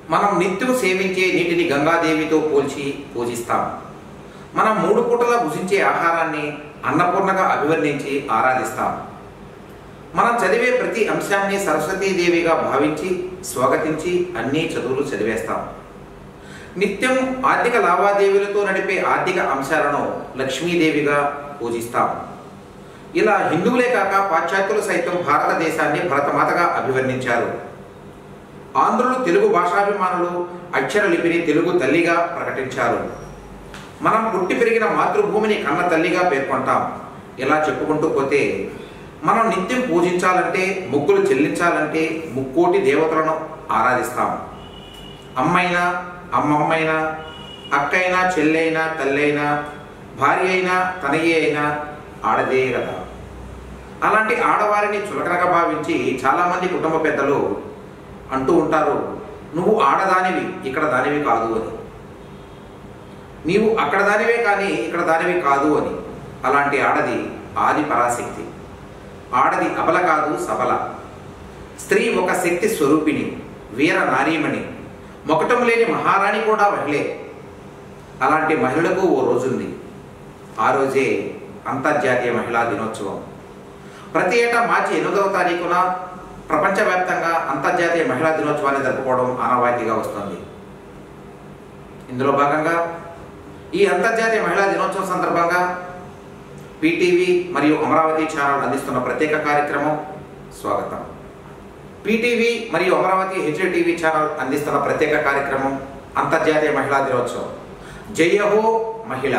మనం నిత్యం సేవించే నీటిని గంగాదేవితో పోల్చి పూజిస్తాం మనం మూడు పూటలా భుజించే ఆహారాన్ని అన్నపూర్ణగా అభివర్ణించి ఆరాధిస్తాం మనం చదివే ప్రతి అంశాన్ని సరస్వతీదేవిగా భావించి స్వాగతించి అన్ని చదువులు చదివేస్తాం నిత్యం ఆర్థిక లావాదేవీలతో నడిపే ఆర్థిక అంశాలను లక్ష్మీదేవిగా పూజిస్తాం ఇలా హిందువులే కాక పాశ్చాత్యులు సైతం భారతదేశాన్ని భరతమాతగా అభివర్ణించారు ఆంధ్రులు తెలుగు భాషాభిమానులు అక్షర లిపిని తెలుగు తల్లిగా ప్రకటించారు మనం పుట్టి పెరిగిన మాతృభూమిని కన్న తల్లిగా పేర్కొంటాం ఇలా చెప్పుకుంటూ పోతే మనం నిత్యం పూజించాలంటే ముగ్గులు చెల్లించాలంటే ముక్కోటి దేవతలను ఆరాధిస్తాం అమ్మైనా అమ్మమ్మైనా అక్కైనా చెల్లైనా తల్లైనా భార్య అయినా తనయ్య అయినా ఆడదే కదా అలాంటి ఆడవారిని చులకనగా భావించి చాలామంది కుటుంబ పెద్దలు అంటూ ఉంటారు నువ్వు ఆడదానివి ఇక్కడ దానివి కాదు అని నీవు అక్కడ దానివే కానీ ఇక్కడ దానివి కాదు అని అలాంటి ఆడది ఆది పరాశక్తి ఆడది అబల కాదు సబల స్త్రీ ఒక శక్తి స్వరూపిణి వీర నారీమణి మొకటం లేని మహారాణి కూడా మహిళే అలాంటి మహిళలకు ఓ రోజుంది ఆ రోజే అంతర్జాతీయ మహిళా దినోత్సవం ప్రతి ఏటా మార్చి ఎనిమిదవ తారీఖున ప్రపంచవ్యాప్తంగా అంతర్జాతీయ మహిళా దినోత్సవాన్ని జరుపుకోవడం ఆనవాయితీగా వస్తుంది ఇందులో భాగంగా ఈ అంతర్జాతీయ మహిళా దినోత్సవం సందర్భంగా పీటీవీ మరియు అమరావతి ఛానల్ అందిస్తున్న ప్రత్యేక కార్యక్రమం స్వాగతం పీటీవీ మరియు అమరావతి హెచ్డి టీవీ ఛానల్ అందిస్తున్న ప్రత్యేక కార్యక్రమం అంతర్జాతీయ మహిళా దినోత్సవం జయహో మహిళ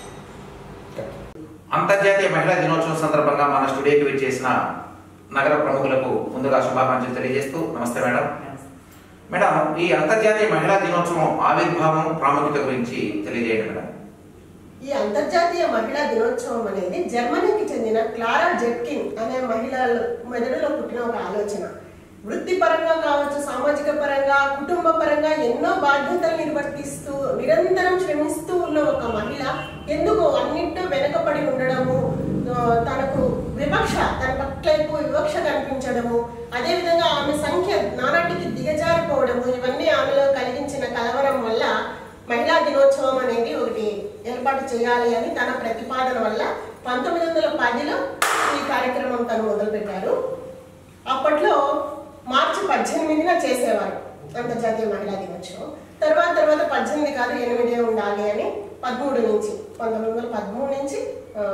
అంతర్జాతీయ మహిళా దినోత్సవం సందర్భంగా మన స్టూడియోకి విచ్చేసిన నగర ప్రముఖులకు ముందుగా శుభాకాంక్షలు తెలియజేస్తూ నమస్తే మేడం మేడం ఈ అంతర్జాతీయ మహిళా దినోత్సవం ఆవిర్భావం ప్రాముఖ్యత గురించి తెలియజేయండి మేడం ఈ అంతర్జాతీయ మహిళా దినోత్సవం అనేది జర్మనీకి చెందిన క్లారా జెట్కిన్ అనే మహిళ మెదడులో పుట్టిన ఒక ఆలోచన వృత్తిపరంగా కావచ్చు సామాజిక పరంగా కుటుంబ పరంగా ఎన్నో బాధ్యతలు నిర్వర్తిస్తూ నిరంతరం శ్రమిస్తూ ఉన్న ఒక మహిళ ఎందుకు అన్నింటిలో వెనకబడి ఉండడము ఆ, తనకు వివక్ష తన పట్ల ఎక్కువ వివక్ష కనిపించడము అదేవిధంగా ఆమె సంఖ్య నానాటికి దిగజారిపోవడము ఇవన్నీ ఆమెలో కలిగించిన కలవరం వల్ల మహిళా దినోత్సవం అనేది ఒకటి ఏర్పాటు చేయాలి అని తన ప్రతిపాదన వల్ల పంతొమ్మిది వందల పదిలో ఈ కార్యక్రమం తను మొదలుపెట్టారు అప్పట్లో మార్చి పద్దెనిమిదిన చేసేవారు అంతర్జాతీయ మహిళా దినోత్సవం తర్వాత తర్వాత పద్దెనిమిది కాదు ఎనిమిదే ఉండాలి అని పదమూడు నుంచి పంతొమ్మిది వందల పదమూడు నుంచి ఆ,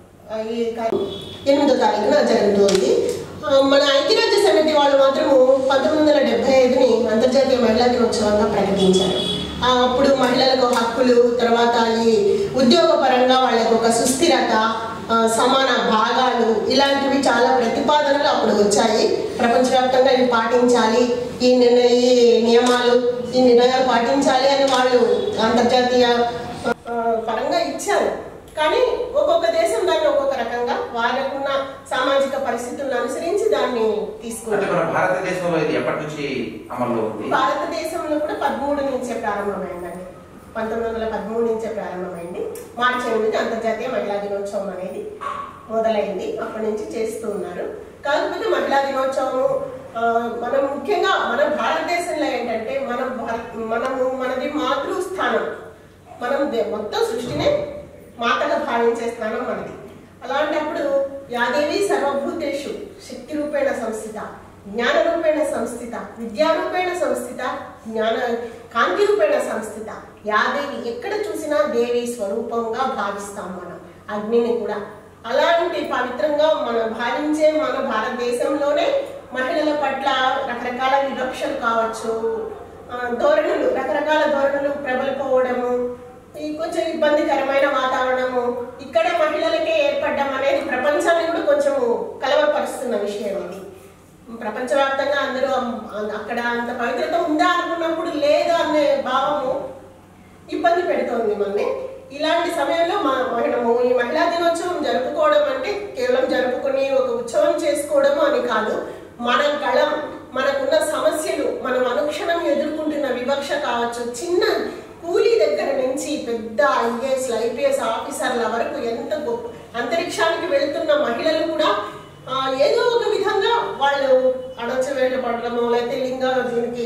ఈ కార్య- ఎనిమిదో తారీఖున జరుగుతుంది ఆ, మన ఐక్యరాజ్య సమితి వాళ్ళు మాత్రము పంతొమ్మిది వందల డెబ్బై ఐదుని అంతర్జాతీయ మహిళా దినోత్సవంగా ప్రకటించారు ఆ, అప్పుడు మహిళలకు హక్కులు తర్వాత ఈ ఉద్యోగ పరంగా వాళ్ళకు ఒక సుస్థిరత ఆ, సమాన భాగాలు ఇలాంటివి చాలా ప్రతిపాదనలు అప్పుడు వచ్చాయి ప్రపంచవ్యాప్తంగా ఇవి పాటించాలి ఈ నిర్ణయ ఈ నియమాలు ఈ నిర్ణయాలు పాటించాలి అని వాళ్ళు అంతర్జాతీయ ఆ, పరంగా ఇచ్చారు కానీ ఒక్కొక్క దేశం దాన్ని ఒక్కొక్క రకంగా వాళ్ళకున్న సామాజిక పరిస్థితులను అనుసరించి దాన్ని అంటే తీసుకున్నారు మన భారతదేశంలో ఇది ఎప్పటి నుంచి అమల్లో ఉంది భారతదేశంలో కూడా పదమూడు నుంచే ప్రారంభమైందండి పంతొమ్మిది వందల పదమూడు నుంచే ప్రారంభమైంది మార్చి ఎనిమిది అంతర్జాతీయ మహిళా దినోత్సవం అనేది మొదలైంది అప్పటి నుంచి చేస్తూ ఉన్నారు కాకపోతే మహిళా దినోత్సవం ఆ, మనం ముఖ్యంగా మన భారతదేశంలో ఏంటంటే మనం భారత్ మనము మనది మాతృ స్థానం మనం దే- మొత్తం సృష్టినే మాతగా భావించే స్థానం మనది అలాంటప్పుడు యాదేవి సర్వభూతేషు శక్తి రూపేణ సంస్థిత జ్ఞాన రూపేణ సంస్థిత విద్యారూపేణ సంస్థిత జ్ఞాన కాంతి రూపేణ సంస్థిత యాదేవి ఎక్కడ చూసినా దేవి స్వరూపంగా భావిస్తాం మనం అగ్నిని కూడా అలాంటి పవిత్రంగా మనం భావించే మన భారతదేశంలోనే మహిళల పట్ల రకరకాల వివక్షలు కావచ్చు ఆ, ధోరణులు రకరకాల ధోరణులు ప్రబలిపోవడము ఈ కొంచెం ఇబ్బందికరమైన వాతావరణము ఇక్కడ మహిళలకే ఏర్పడడం అనేది ప్రపంచాన్ని కూడా కొంచెం కలవరపరుస్తున్న విషయం ఇది ప్రపంచవ్యాప్తంగా అందరూ అమ్- అక్కడ అంత పవిత్రత ఉందా అనుకున్నప్పుడు లేదు అనే భావము ఇబ్బంది పెడుతోంది మనని ఇలాంటి సమయంలో మా మనము ఈ మహిళా దినోత్సవం జరుపుకోవడం అంటే కేవలం జరుపుకుని ఒక ఉత్సవం చేసుకోవడం అని కాదు మన గళం మనకున్న సమస్యలు మనం అనుక్షణం ఎదుర్కొంటున్న వివక్ష కావచ్చు చిన్న కూలీ దగ్గర నుంచి పెద్ద ఐఏఎస్ ఐపీఎస్ ఆఫీసర్ల వరకు ఎంత గొప్ప అంతరిక్షానికి వెళుతున్న మహిళలు కూడా ఆ, ఏదో ఒక విధంగా వాళ్ళు అణచివేయబడడము లేకపోతే లింగ దీనికి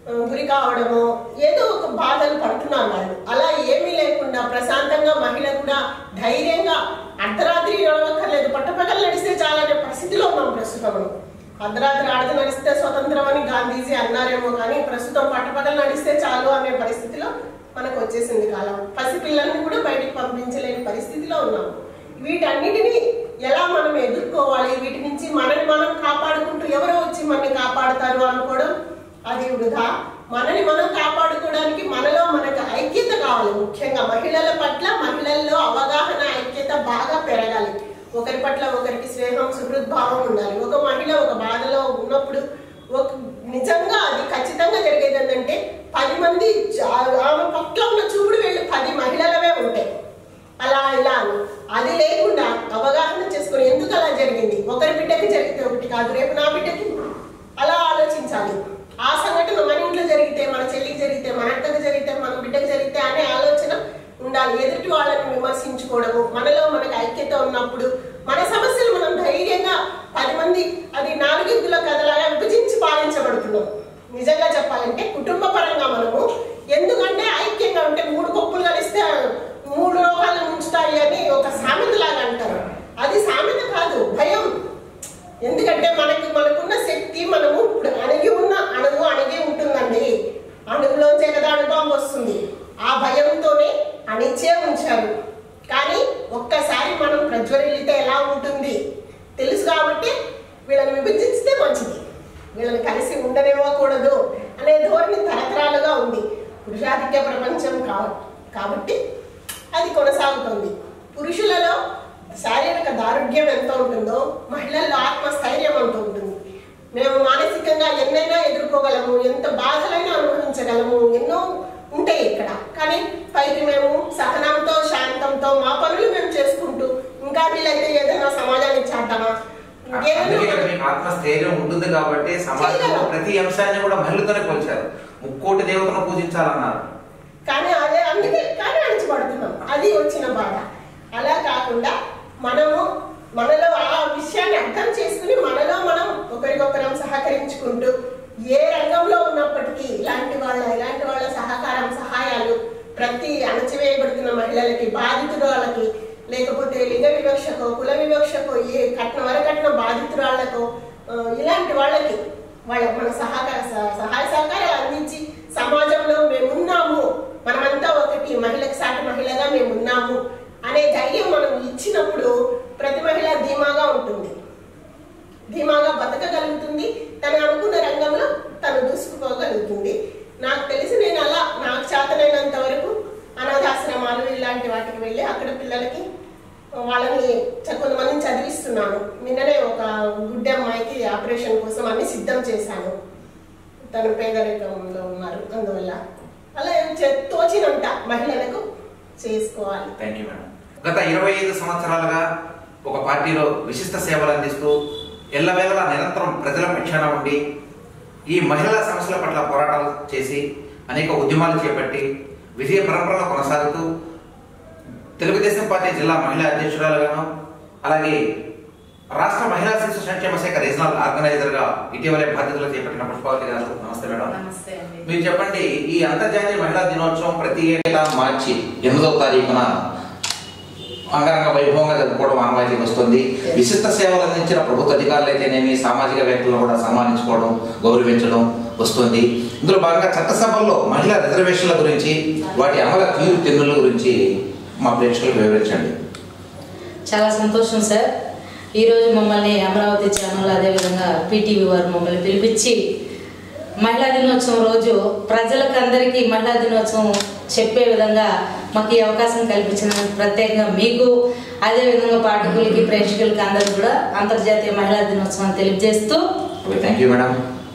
ఆ, గురి కావడము ఏదో ఒక బాధలు పడుతున్నారు వాళ్ళు అలా ఏమీ లేకుండా ప్రశాంతంగా మహిళ కూడా ధైర్యంగా అర్ధరాత్రి నడవక్కర్లేదు పట్టపగలు నడిస్తే చాలనే పరిస్థితిలో ఉన్నాం ప్రస్తుతం మనం. అర్ధరాత్రి ఆడది నడిస్తే స్వతంత్రం అని గాంధీజీ అన్నారేమో కానీ ప్రస్తుతం పట్టపగలు నడిస్తే చాలు అనే పరిస్థితిలో మనకు వచ్చేసింది కాలం పసిపిల్లల్ని కూడా బయటికి పంపించలేని పరిస్థితిలో ఉన్నాం వీటన్నిటిని ఎలా మనం ఎదుర్కోవాలి వీటి నుంచి మనని మనం కాపాడుకుంటూ ఎవరో వచ్చి మనని కాపాడుతారు అనుకోవడం అది వృధా మనని మనం కాపాడుకోవడానికి మనలో మనకు ఐక్యత కావాలి ముఖ్యంగా మహిళల పట్ల మహిళల్లో అవగాహన ఐక్యత బాగా పెరగాలి ఒకరి పట్ల ఒకరికి స్నేహం సుహృద్భావం ఉండాలి ఒక మహిళ ఒక బాధలో ఉన్నప్పుడు ఒక నిజంగా అది ఖచ్చితంగా జరిగేది ఏంటంటే పది మంది జా- ఆమె పట్ల ఉన్న చూపుడు వెళ్ళి పది మహిళలవే ఉంటాయి అలా ఇలా అని అది లేకుండా అవగాహన చేసుకుని ఎందుకు అలా జరిగింది ఒకరి బిడ్డకి జరిగితే ఒకటి కాదు రేపు నా బిడ్డకి అలా ఆలోచించాలి ఆ సంఘటన మన ఇంట్లో జరిగితే మన చెల్లికి జరిగితే మన అక్కకి జరిగితే మన బిడ్డకి జరిగితే అనే ఆలోచన ఉండాలి ఎదుటి వాళ్ళని విమర్శించుకోవడము మనలో మనకు ఐక్యత ఉన్నప్పుడు మన సమస్యలు మనం ధైర్యంగా పది మంది అది నాలుగిందుల కథలాగా విభజించి పాలించబడుతున్నాం నిజంగా చెప్పాలంటే కుటుంబ పరంగా మనము ఎందుకంటే ఐక్యంగా ఉంటే మూడు కొప్పులు కలిస్తే మూడు రోగాలు ఉంచుతాయి అని ఒక సామెత లాగా అంటారు అది సామెత కాదు భయం ఎందుకంటే మనకి మనకున్న శక్తి మనము ఇప్పుడు అణిగి ఉన్న అణువు అణిగి ఉంటుందండి అణువులోంచే కదా అణుబాంబు వస్తుంది ఆ భయంతోనే అణిచే ఉంచారు కానీ ఒక్కసారి మనం ప్రజ్వరిల్లితే ఎలా ఉంటుంది తెలుసు కాబట్టి వీళ్ళని విభజిస్తే మంచిది వీళ్ళని కలిసి ఉండనివ్వకూడదు అనే ధోరణి తరతరాలుగా ఉంది పురుషాధిక్య ప్రపంచం కా కాబట్టి అది కొనసాగుతుంది పురుషులలో శారీరక దారుఢ్యం ఎంత ఉంటుందో మహిళల్లో ఆత్మస్థైర్యం ఎంత ఉంటుంది మేము మానసికంగా ఎన్నైనా ఎదుర్కోగలము ఎంత బాధలైనా అనుభవించగలము ఎన్నో ఉంటాయి ఇక్కడ కానీ పైకి మేము సహనంతో శాంతంతో మా పనులు మేము చేసుకుంటూ ఇంకా వీలైతే ఏదైనా సమాజానికి చేద్దామా అందుకే ఇంకేదైనా మీకు ఆత్మస్థైర్యం ఉంటుంది కాబట్టి సమాజంలో చేయగలం. ప్రతి అంశాన్ని కూడా మహిళతోనే పోల్చారు ముక్కోటి దేవతను పూజించాలన్నారు కానీ అదే అందుకే కానీ అణిచిపడుతున్నాం అది వచ్చిన బాధ అలా కాకుండా మనము మనలో ఆ విషయాన్ని అర్థం చేసుకుని మనలో మనం ఒకరికొకరం సహకరించుకుంటూ ఏ రంగంలో ఉన్నప్పటికీ ఇలాంటి వాళ్ళ ఇలాంటి వాళ్ళ సహకారం సహాయాలు ప్రతి అణచివేయబడుతున్న మహిళలకి బాధితురాలకి లేకపోతే లింగ వివక్షకో కుల వివక్షకో ఏ కట్న వరకట్న బాధితురాళ్లకో ఆ, ఇలాంటి వాళ్ళకి వాళ్ళ మన సహకార స- సహాయ సహకారాలు అందించి సమాజంలో మేమున్నాము మనమంతా ఒకటి మహిళకి సాటి మహిళగా మేమున్నాము అనే ధైర్యం మనం ఇచ్చినప్పుడు ప్రతి మహిళ ధీమాగా ఉంటుంది ధీమాగా బతకగలుగుతుంది తను అనుకున్న రంగంలో తను దూసుకుపోగలుగుతుంది నాకు తెలిసి నేను అలా నాకు చేతనైనంత వరకు అనాథాశ్రమాలు ఇలాంటి వాటికి వెళ్ళి అక్కడ పిల్లలకి వాళ్ళని చ- కొంతమందిని చదివిస్తున్నాను నిన్ననే ఒక గుడ్డి అమ్మాయికి ఆపరేషన్ కోసం అన్ని సిద్ధం చేశాను తను పేదరికంలో ఉన్నారు అందువల్ల అలా చే- తోచినంత మహిళలకు చేసుకోవాలి థ్యాంక్ యూ మేడం గత ఇరవై ఐదు సంవత్సరాలుగా ఒక పార్టీలో విశిష్ట సేవలు అందిస్తూ ఎల్లవేళలా నిరంతరం ప్రజల పక్షాన ఉండి ఈ మహిళా సమస్యల పట్ల పోరాటాలు చేసి అనేక ఉద్యమాలు చేపట్టి విజయ పరంపరలో కొనసాగుతూ తెలుగుదేశం పార్టీ జిల్లా మహిళా అధ్యక్షురాలుగాను అలాగే రాష్ట్ర మహిళా శిశు సంక్షేమ శాఖ రీజనల్ ఆర్గనైజర్ గా ఇటీవలే బాధ్యతలు చేపట్టిన పుష్పావతి గారు నమస్తే మేడం నమస్తే అండి మీరు చెప్పండి ఈ అంతర్జాతీయ మహిళా దినోత్సవం ప్రతి ఏటా మార్చి ఎనిమిదవ తారీఖున అంగరంగ వైభవంగా జరుపుకోవడం ఆనవాయితీకి వస్తుంది విశిష్ట సేవలు అందించిన ప్రభుత్వ అధికారులు అయితేనేమి సామాజిక వ్యక్తులను కూడా సన్మానించుకోవడం గౌరవించడం వస్తుంది ఇందులో భాగంగా చట్టసభల్లో మహిళా రిజర్వేషన్ల గురించి వాటి అమల తీరు తెన్నుల గురించి మా ప్రేక్షకులకు వివరించండి చాలా సంతోషం సార్ ఈరోజు మమ్మల్ని అమరావతి ఛానల్ అదేవిధంగా పీటీవీ వారు మమ్మల్ని పిలిపించి మహిళా దినోత్సవం రోజు ప్రజలకు అందరికీ మహిళా దినోత్సవం చెప్పే విధంగా మాకు ఈ అవకాశం కల్పించినందుకు ప్రత్యేకంగా మీకు అదేవిధంగా పాఠకులకి ప్రేక్షకులకి అందరూ కూడా అంతర్జాతీయ మహిళా దినోత్సవం తెలియజేస్తూ ఓకే థ్యాంక్ యూ మేడం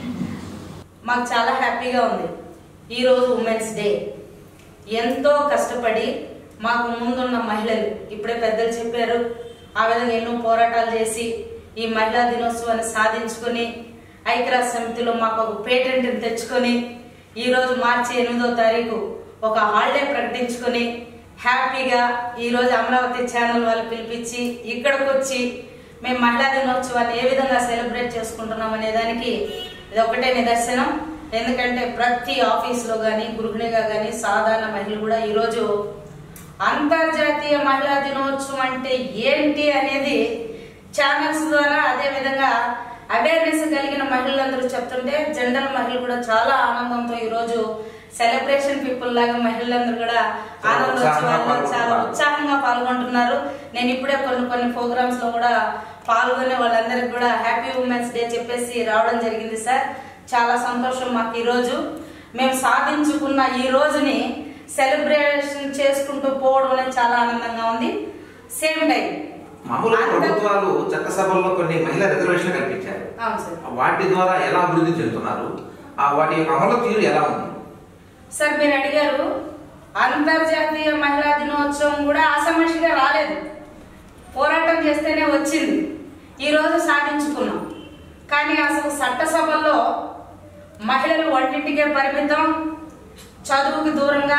మాకు చాలా హ్యాపీగా ఉంది ఈరోజు ఉమెన్స్ డే ఎంతో కష్టపడి మాకు ముందున్న మహిళలు ఇప్పుడే పెద్దలు చెప్పారు ఆ విధంగా ఎన్నో పోరాటాలు చేసి ఈ మహిళా దినోత్సవాన్ని సాధించుకొని ఐక్యరాజ్య సమితిలో మాకు ఒక పేటెంట్ తెచ్చుకొని ఈరోజు మార్చి ఎనిమిదో తారీఖు ఒక హాలిడే ప్రకటించుకొని హ్యాపీగా ఈరోజు అమరావతి ఛానల్ వాళ్ళు పిలిపించి ఇక్కడికి వచ్చి మేము మహిళా దినోత్సవాన్ని ఏ విధంగా సెలబ్రేట్ చేసుకుంటున్నాం అనే దానికి ఇది ఒకటే నిదర్శనం ఎందుకంటే ప్రతి ఆఫీస్లో కానీ గృహిణిగా కానీ సాధారణ మహిళలు కూడా ఈరోజు అంతర్జాతీయ మహిళా దినోత్సవం అంటే ఏంటి అనేది ఛానల్స్ ద్వారా అదే విధంగా అవేర్నెస్ కలిగిన మహిళలందరూ చెప్తుంటే జనరల్ మహిళలు కూడా చాలా ఆనందంతో ఈరోజు సెలబ్రేషన్ పీపుల్ లాగా మహిళలందరూ కూడా ఆనందోత్సవాల్లో చాలా ఉత్సాహంగా పాల్గొంటున్నారు నేను ఇప్పుడే కొన్ని కొన్ని ప్రోగ్రామ్స్ లో కూడా పాల్గొనే వాళ్ళందరికీ కూడా హ్యాపీ ఉమెన్స్ డే చెప్పేసి రావడం జరిగింది సార్ చాలా సంతోషం మాకు ఈ రోజు మేము సాధించుకున్న ఈ రోజుని సెలబ్రేషన్ చేసుకుంటూ పోవడం అనేది చాలా ఆనందంగా ఉంది సేమ్ టైం మామూలుగా ప్రభుత్వాలు చట్టసభల్లో కొన్ని మహిళా రిజర్వేషన్ కల్పించారు అవును సార్ వాటి ద్వారా ఎలా అభివృద్ధి చెందుతున్నారు ఆ వాటి యొక్క అమలు తీరు ఎలా ఉంది సార్ మీరు అడిగారు అంతర్జాతీయ మహిళా దినోత్సవం కూడా ఆసమషిగా రాలేదు పోరాటం చేస్తేనే వచ్చింది ఈ రోజు సాధించుకున్నాం కానీ అసలు చట్టసభల్లో మహిళలు వంటింటికే పరిమితం చదువుకి దూరంగా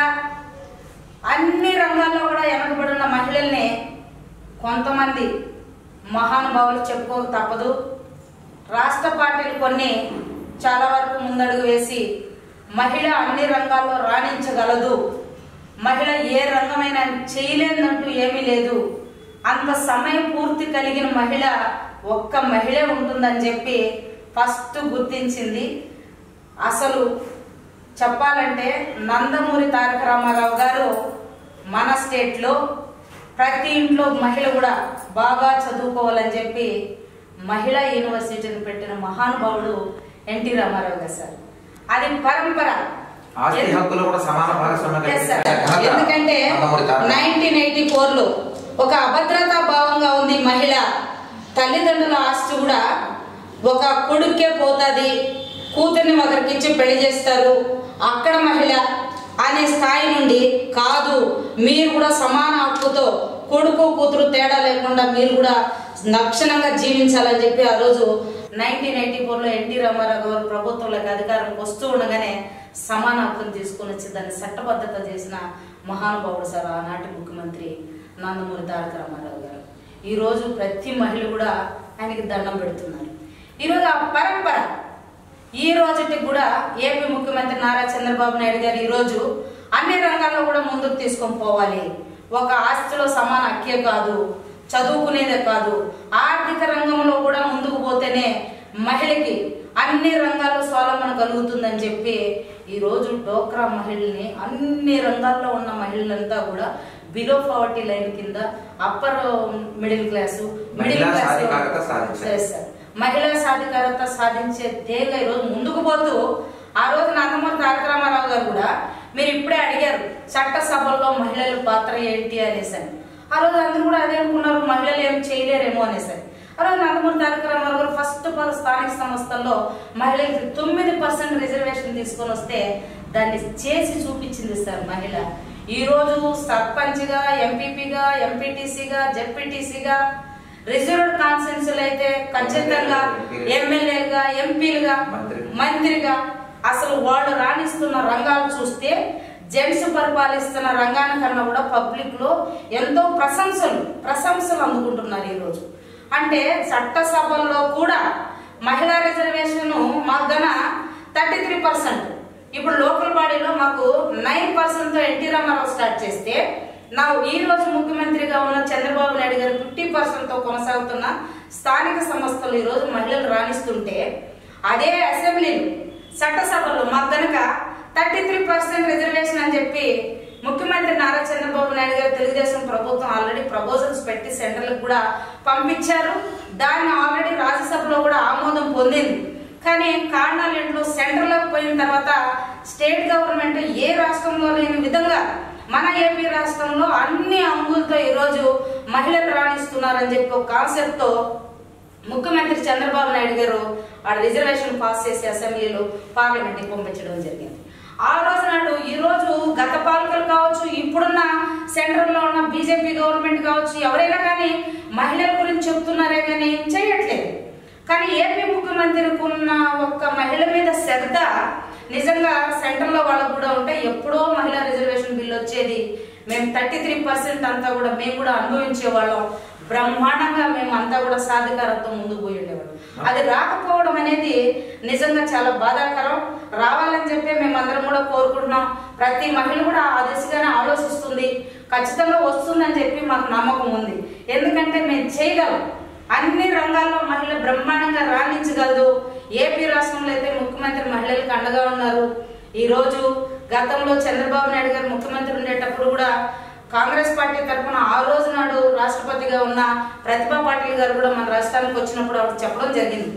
అన్ని రంగాల్లో కూడా వెనకబడిన మహిళల్ని కొంతమంది మహానుభావులు చెప్పుకోక తప్పదు రాష్ట్ర పార్టీలు కొన్ని చాలా వరకు ముందడుగు వేసి మహిళ అన్ని రంగాల్లో రాణించగలదు మహిళ ఏ రంగమైనా చేయలేదంటూ ఏమీ లేదు అంత సమయం పూర్తి కలిగిన మహిళ ఒక్క మహిళే ఉంటుందని చెప్పి ఫస్ట్ గుర్తించింది అసలు చెప్పాలంటే నందమూరి తారక రామారావు గారు మన స్టేట్లో ప్రతి ఇంట్లో మహిళ కూడా బాగా చదువుకోవాలని చెప్పి మహిళా యూనివర్సిటీని పెట్టిన మహానుభావుడు ఎన్టీ రామారావు గారు సార్ అది పరంపర ఆస్తి హక్కులు కూడా సమాన భాగస్వామ్యం Yes, sir. కల్పించిన ఘనత ఎందుకంటే Nandamuri Taraka nineteen eighty four లో ఒక అభద్రతా భావంగా ఉంది మహిళ తల్లిదండ్రుల ఆస్తి కూడా ఒక కొడుకే పోతుంది కూతుర్ని ఒకరికి ఇచ్చి పెళ్లి చేస్తారు అక్కడ మహిళ అనే స్థాయి నుండి కాదు మీరు కూడా సమాన హక్కుతో కొడుకు కూతురు తేడా లేకుండా మీరు కూడా లక్షణంగా జీవించాలని చెప్పి ఆ రోజు నైన్టీన్ ఎయిటీ ఫోర్లో ఎన్టీ రామారావు గారు ప్రభుత్వంలోకి అధికారంకి వస్తూ ఉండగానే సమాన హక్కును తీసుకొని వచ్చి దాన్ని చట్టబద్ధత చేసిన మహానుభావుడు సార్ ఆనాటి ముఖ్యమంత్రి నందమూరి తారక రామారావు గారు ఈ రోజు ప్రతి మహిళ కూడా ఆయనకి దండం పెడుతున్నారు ఈరోజు ఆ పరంపర ఈ రోజుకి కూడా ఏపీ ముఖ్యమంత్రి నారా చంద్రబాబు నాయుడు గారు ఈ రోజు అన్ని రంగాల్లో కూడా ముందుకు తీసుకొని పోవాలి ఒక ఆస్తిలో సమాన హక్కే కాదు చదువుకునేదే కాదు ఆర్థిక రంగంలో కూడా ముందుకు పోతేనే మహిళకి అన్ని రంగాల్లో స్వావలంబన కలుగుతుందని చెప్పి ఈ రోజు డోక్రా మహిళల్ని అన్ని రంగాల్లో ఉన్న మహిళలంతా కూడా బిలో పవర్టీ లైన్ కింద అప్పర్ మిడిల్ క్లాసు మిడిల్ మహిళా క్లాస్ సాధికారత సాధించారు. Yes, sir. మహిళా సాధికారత సాధించే ధ్యేయంగా ఈరోజు ముందుకు పోతూ ఆ రోజు నందమూరి తారక రామారావు గారు కూడా మీరు ఇప్పుడే అడిగారు చట్టసభల్లో మహిళల పాత్ర ఏంటి అనేసి అని ఆ రోజు అందరూ కూడా అదే అనుకున్నారు మహిళలు ఏం చేయలేరేమో అనేసి అని ఆ రోజు నందమూరి తారక రామారావు గారు ఫస్ట్ ఆఫ్ ఆల్ స్థానిక సంస్థల్లో మహిళలకి తొమ్మిది పర్సెంట్ రిజర్వేషన్ తీసుకొని వస్తే దాన్ని చేసి చూపించింది సార్ మహిళ ఈ రోజు సర్పంచ్గా ఎంపీపీగా ఎంపీటీసీగా జెడ్పీటీసీగా రిజర్వ్డ్ కాన్సెన్సులు అయితే ఖచ్చితంగా ఎమ్మెల్యేలుగా ఎంపీలుగా మంత్రి. మంత్రిగా అసలు వాళ్ళు రాణిస్తున్న రంగాలు చూస్తే జెంట్స్ పరిపాలిస్తున్న రంగానికన్నా కూడా పబ్లిక్ లో ఎంతో ప్రశంసలు ప్రశంసలు అందుకుంటున్నారు ఈ రోజు అంటే చట్టసభల్లో కూడా మహిళా రిజర్వేషన్ మాకు గన థర్టీ త్రీ పర్సెంట్ ఇప్పుడు లోకల్ బాడీలో మాకు నైన్ పర్సెంట్ తో ఎన్టీ రామారావు స్టార్ట్ చేస్తే నా ఈ రోజు ముఖ్యమంత్రిగా ఉన్న చంద్రబాబు నాయుడు గారు ఫిఫ్టీ పర్సెంట్ తో కొనసాగుతున్న స్థానిక సంస్థలు ఈ రోజు మహిళలు రాణిస్తుంటే అదే అసెంబ్లీలు చట్టసభలో మాకు కనుక థర్టీ త్రీ పర్సెంట్ రిజర్వేషన్ అని చెప్పి ముఖ్యమంత్రి నారా చంద్రబాబు నాయుడు గారు తెలుగుదేశం ప్రభుత్వం ఆల్రెడీ ప్రపోజల్స్ పెట్టి సెంటర్లకు కూడా పంపించారు దాన్ని ఆల్రెడీ రాజ్యసభలో కూడా ఆమోదం పొందింది కానీ కారణాలు ఏంటో సెంటర్లోకి పోయిన తర్వాత స్టేట్ గవర్నమెంట్ ఏ రాష్ట్రంలో లేని విధంగా మన ఏపీ రాష్ట్రంలో అన్ని అంగులతో ఈరోజు మహిళలు రాణిస్తున్నారని చెప్పి ఒక కాన్సెప్ట్ తో ముఖ్యమంత్రి చంద్రబాబు నాయుడు గారు ఆ రిజర్వేషన్ పాస్ చేసి అసెంబ్లీలో పార్లమెంట్ కి పంపించడం జరిగింది ఆ రోజు నాడు ఈ రోజు గత పాలకులు కావచ్చు ఇప్పుడున్న సెంట్రల్ లో ఉన్న బీజేపీ గవర్నమెంట్ కావచ్చు ఎవరైనా కానీ మహిళల గురించి చెప్తున్నారే కానీ ఏం చేయట్లేదు కానీ ఏపీ ముఖ్యమంత్రికి ఉన్న ఒక్క మహిళ మీద శ్రద్ధ నిజంగా సెంటర్ లో వాళ్ళకు కూడా ఉంటే ఎప్పుడో మహిళా రిజర్వేషన్ బిల్ వచ్చేది మేము థర్టీ త్రీ పర్సెంట్ అంతా కూడా మేము కూడా అనుభవించే వాళ్ళం బ్రహ్మాండంగా మేము అంతా కూడా సాధికారత్వం ముందుకు పోయి ఉండేవాళ్ళం అది రాకపోవడం అనేది నిజంగా చాలా బాధాకరం రావాలని చెప్పి మేమందరం కూడా కోరుకుంటున్నాం ప్రతి మహిళ కూడా ఆ దిశగానే ఆలోచిస్తుంది ఖచ్చితంగా వస్తుందని చెప్పి మాకు నమ్మకం ఉంది ఎందుకంటే మేము చేయగలం అన్ని రంగాల్లో మహిళ బ్రహ్మాండంగా రాణించగలదు ఏపీ రాష్ట్రంలో అయితే ముఖ్యమంత్రి మహిళలకు అండగా ఉన్నారు ఈ రోజు గతంలో చంద్రబాబు నాయుడు గారు ముఖ్యమంత్రి ఉండేటప్పుడు కూడా కాంగ్రెస్ పార్టీ తరఫున ఆ రోజు నాడు రాష్ట్రపతిగా ఉన్న ప్రతిభా పాటిల్ గారు కూడా మన రాష్ట్రానికి వచ్చినప్పుడు అప్పుడు చెప్పడం జరిగింది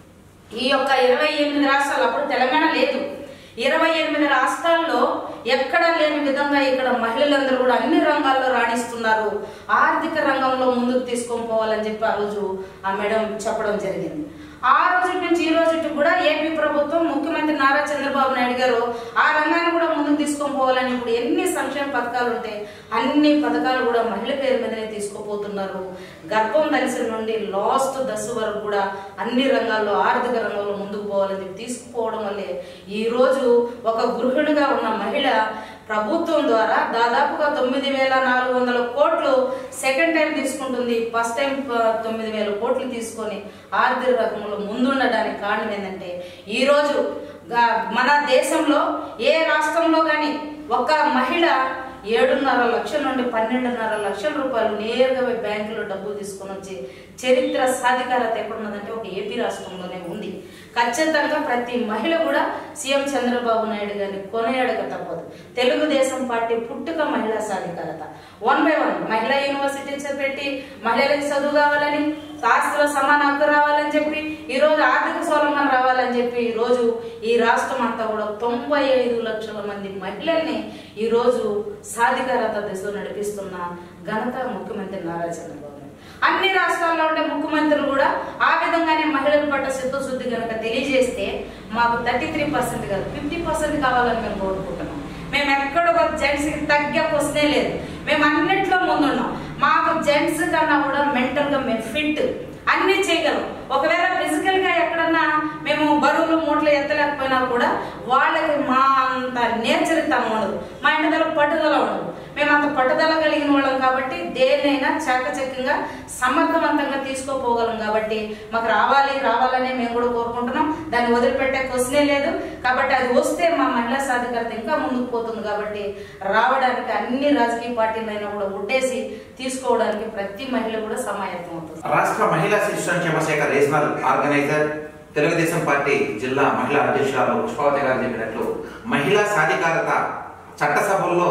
ఈ యొక్క ఇరవై ఎనిమిది రాష్ట్రాలు అప్పుడు తెలంగాణ లేదు ఇరవై ఎనిమిది రాష్ట్రాల్లో ఎక్కడా లేని విధంగా ఇక్కడ మహిళలందరూ కూడా అన్ని రంగాల్లో రాణిస్తున్నారు ఆర్థిక రంగంలో ముందుకు తీసుకొని పోవాలని చెప్పి ఆ రోజు ఆ మేడం చెప్పడం జరిగింది ఆ రోజు నుంచి ఈ రోజు కూడా ఏపీ ప్రభుత్వం ముఖ్యమంత్రి నారా చంద్రబాబు నాయుడు గారు ఆ రంగాన్ని కూడా ముందుకు తీసుకొని పోవాలని ఇప్పుడు ఎన్ని సంక్షేమ పథకాలు ఉంటాయి అన్ని పథకాలు కూడా మహిళ పేరు మీదనే తీసుకుపోతున్నారు గర్భం దశ నుండి లాస్ట్ దశ వరకు కూడా అన్ని రంగాల్లో ఆర్థిక రంగంలో ముందుకు పోవాలని చెప్పి తీసుకుపోవడం వల్లే ఈ రోజు ఒక గృహిణిగా ఉన్న మహిళ ప్రభుత్వం ద్వారా దాదాపుగా తొమ్మిది వేల నాలుగు వందల కోట్లు సెకండ్ టైం తీసుకుంటుంది ఫస్ట్ టైం ప- తొమ్మిది వేల కోట్లు తీసుకొని ఆర్థిక రంగంలో ముందుండడానికి కారణం ఏంటంటే ఈ రోజు గా- మన దేశంలో ఏ రాష్ట్రంలో కానీ ఒక మహిళ ఏడున్నర లక్షల నుండి పన్నెండున్నర లక్షల రూపాయలు నేరుగా పోయి బ్యాంకులో డబ్బులు తీసుకొని వచ్చి చరిత్ర సాధికారత ఎక్కడున్నదంటే ఒక ఏపీ రాష్ట్రంలోనే ఉంది ఖచ్చితంగా ప్రతి మహిళ కూడా సీఎం చంద్రబాబు నాయుడు గారిని కొనియాడక తప్పదు తెలుగుదేశం పార్టీ పుట్టుక మహిళా సాధికారత వన్ బై వన్ మహిళా యూనివర్సిటీస్ పెట్టి మహిళలకు చదువు కావాలని ఆస్తిలో సమాన హక్కు రావాలని చెప్పి ఈ రోజు ఆర్థిక స్వలంబన రావాలని చెప్పి ఈ రోజు ఈ రాష్ట్రం అంతా కూడా తొంభై ఐదు లక్షల మంది మహిళల్ని ఈ రోజు సాధికారత దిశలో నడిపిస్తున్న ఘనత ముఖ్యమంత్రి నారా చంద్రబాబు నాయుడు అన్ని రాష్ట్రాల్లో ఉండే ముఖ్యమంత్రులు కూడా ఆ విధంగానే మహిళల పట్ల చిత్తశుద్ధి కనుక తెలియజేస్తే మాకు థర్టీ త్రీ పర్సెంట్ కాదు ఫిఫ్టీ పర్సెంట్ కావాలని మేము కోరుకుంటున్నాం మేము ఎక్కడ ఒక జెంట్స్ కి తగ్గ క్వశ్చనే లేదు మేము అన్నిట్లో ముందున్నాం మాకు జెంట్స్ కన్నా కూడా మెంటల్ గా మేము ఫిట్ అన్ని చేయగలం ఒకవేళ ఫిజికల్ గా ఎక్కడన్నా మేము బరువులు మూటలు ఎత్తలేకపోయినా కూడా వాళ్ళకి మా అంత నేర్చరితనం ఉండదు మా ఇంటి పట్టుదల ఉండదు మేము అంత పట్టుదల కలిగిన వాళ్ళం కాబట్టి దేన్నైనా చాకచక్యంగా సమర్థవంతంగా తీసుకోపోగలం కాబట్టి మాకు రావాలి రావాలని మేము కూడా కోరుకుంటున్నాం దాన్ని వదిలిపెట్టే క్వశ్చనే లేదు కాబట్టి అది వస్తే మా మహిళా సాధికారత ఇంకా ముందుకు పోతుంది కాబట్టి రావడానికి అన్ని రాజకీయ పార్టీలైనా కూడా ఉట్టేసి తీసుకోవడానికి ప్రతి మహిళ కూడా సమాయత్తం అవుతుంది రాష్ట్ర మహిళా శిశు సంక్షేమ శాఖ రీజనల్ ఆర్గనైజర్ తెలుగుదేశం పార్టీ జిల్లా మహిళా అధ్యక్షురాలు పుష్పావతి గారు చెప్పినట్లు మహిళా సాధికారత చట్టసభల్లో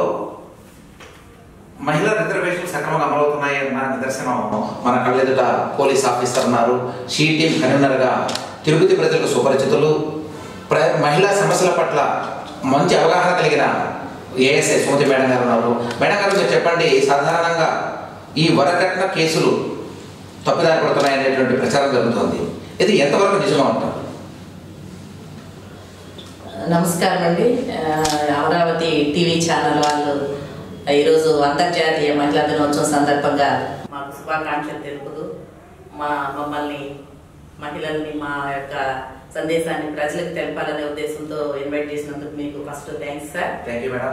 మహిళా రిజర్వేషన్ సక్రమంగా అమలవుతున్నాయన్న నిదర్శనం మన కళ్ళెదుట పోలీస్ ఆఫీసర్ ఉన్నారు షీ టీం కన్వీనర్ గా తిరుపతి ప్రజలకు సుపరిచితులు ప్ర మహిళా సమస్యల పట్ల మంచి అవగాహన కలిగిన ఏఎస్ఐ సుమతి మేడం గారు ఉన్నారు మేడం గారు మీరు చెప్పండి సాధారణంగా ఈ వరకట్న కేసులు తప్పుదారి పడుతున్నాయనేటువంటి ప్రచారం జరుగుతుంది ఇది ఎంతవరకు నిజంగా ఉంటారు నమస్కారం అండి ఆ, అమరావతి టీవీ ఛానల్ వాళ్ళు ఈరోజు అంతర్జాతీయ మహిళా దినోత్సవం సందర్భంగా మాకు శుభాకాంక్షలు తెలుపుతూ మా మమ్మల్ని మహిళల్ని మా యొక్క సందేశాన్ని ప్రజలకు తెలపాలనే ఉద్దేశంతో ఇన్వైట్ చేసినందుకు మీకు first thanks sir thank you madam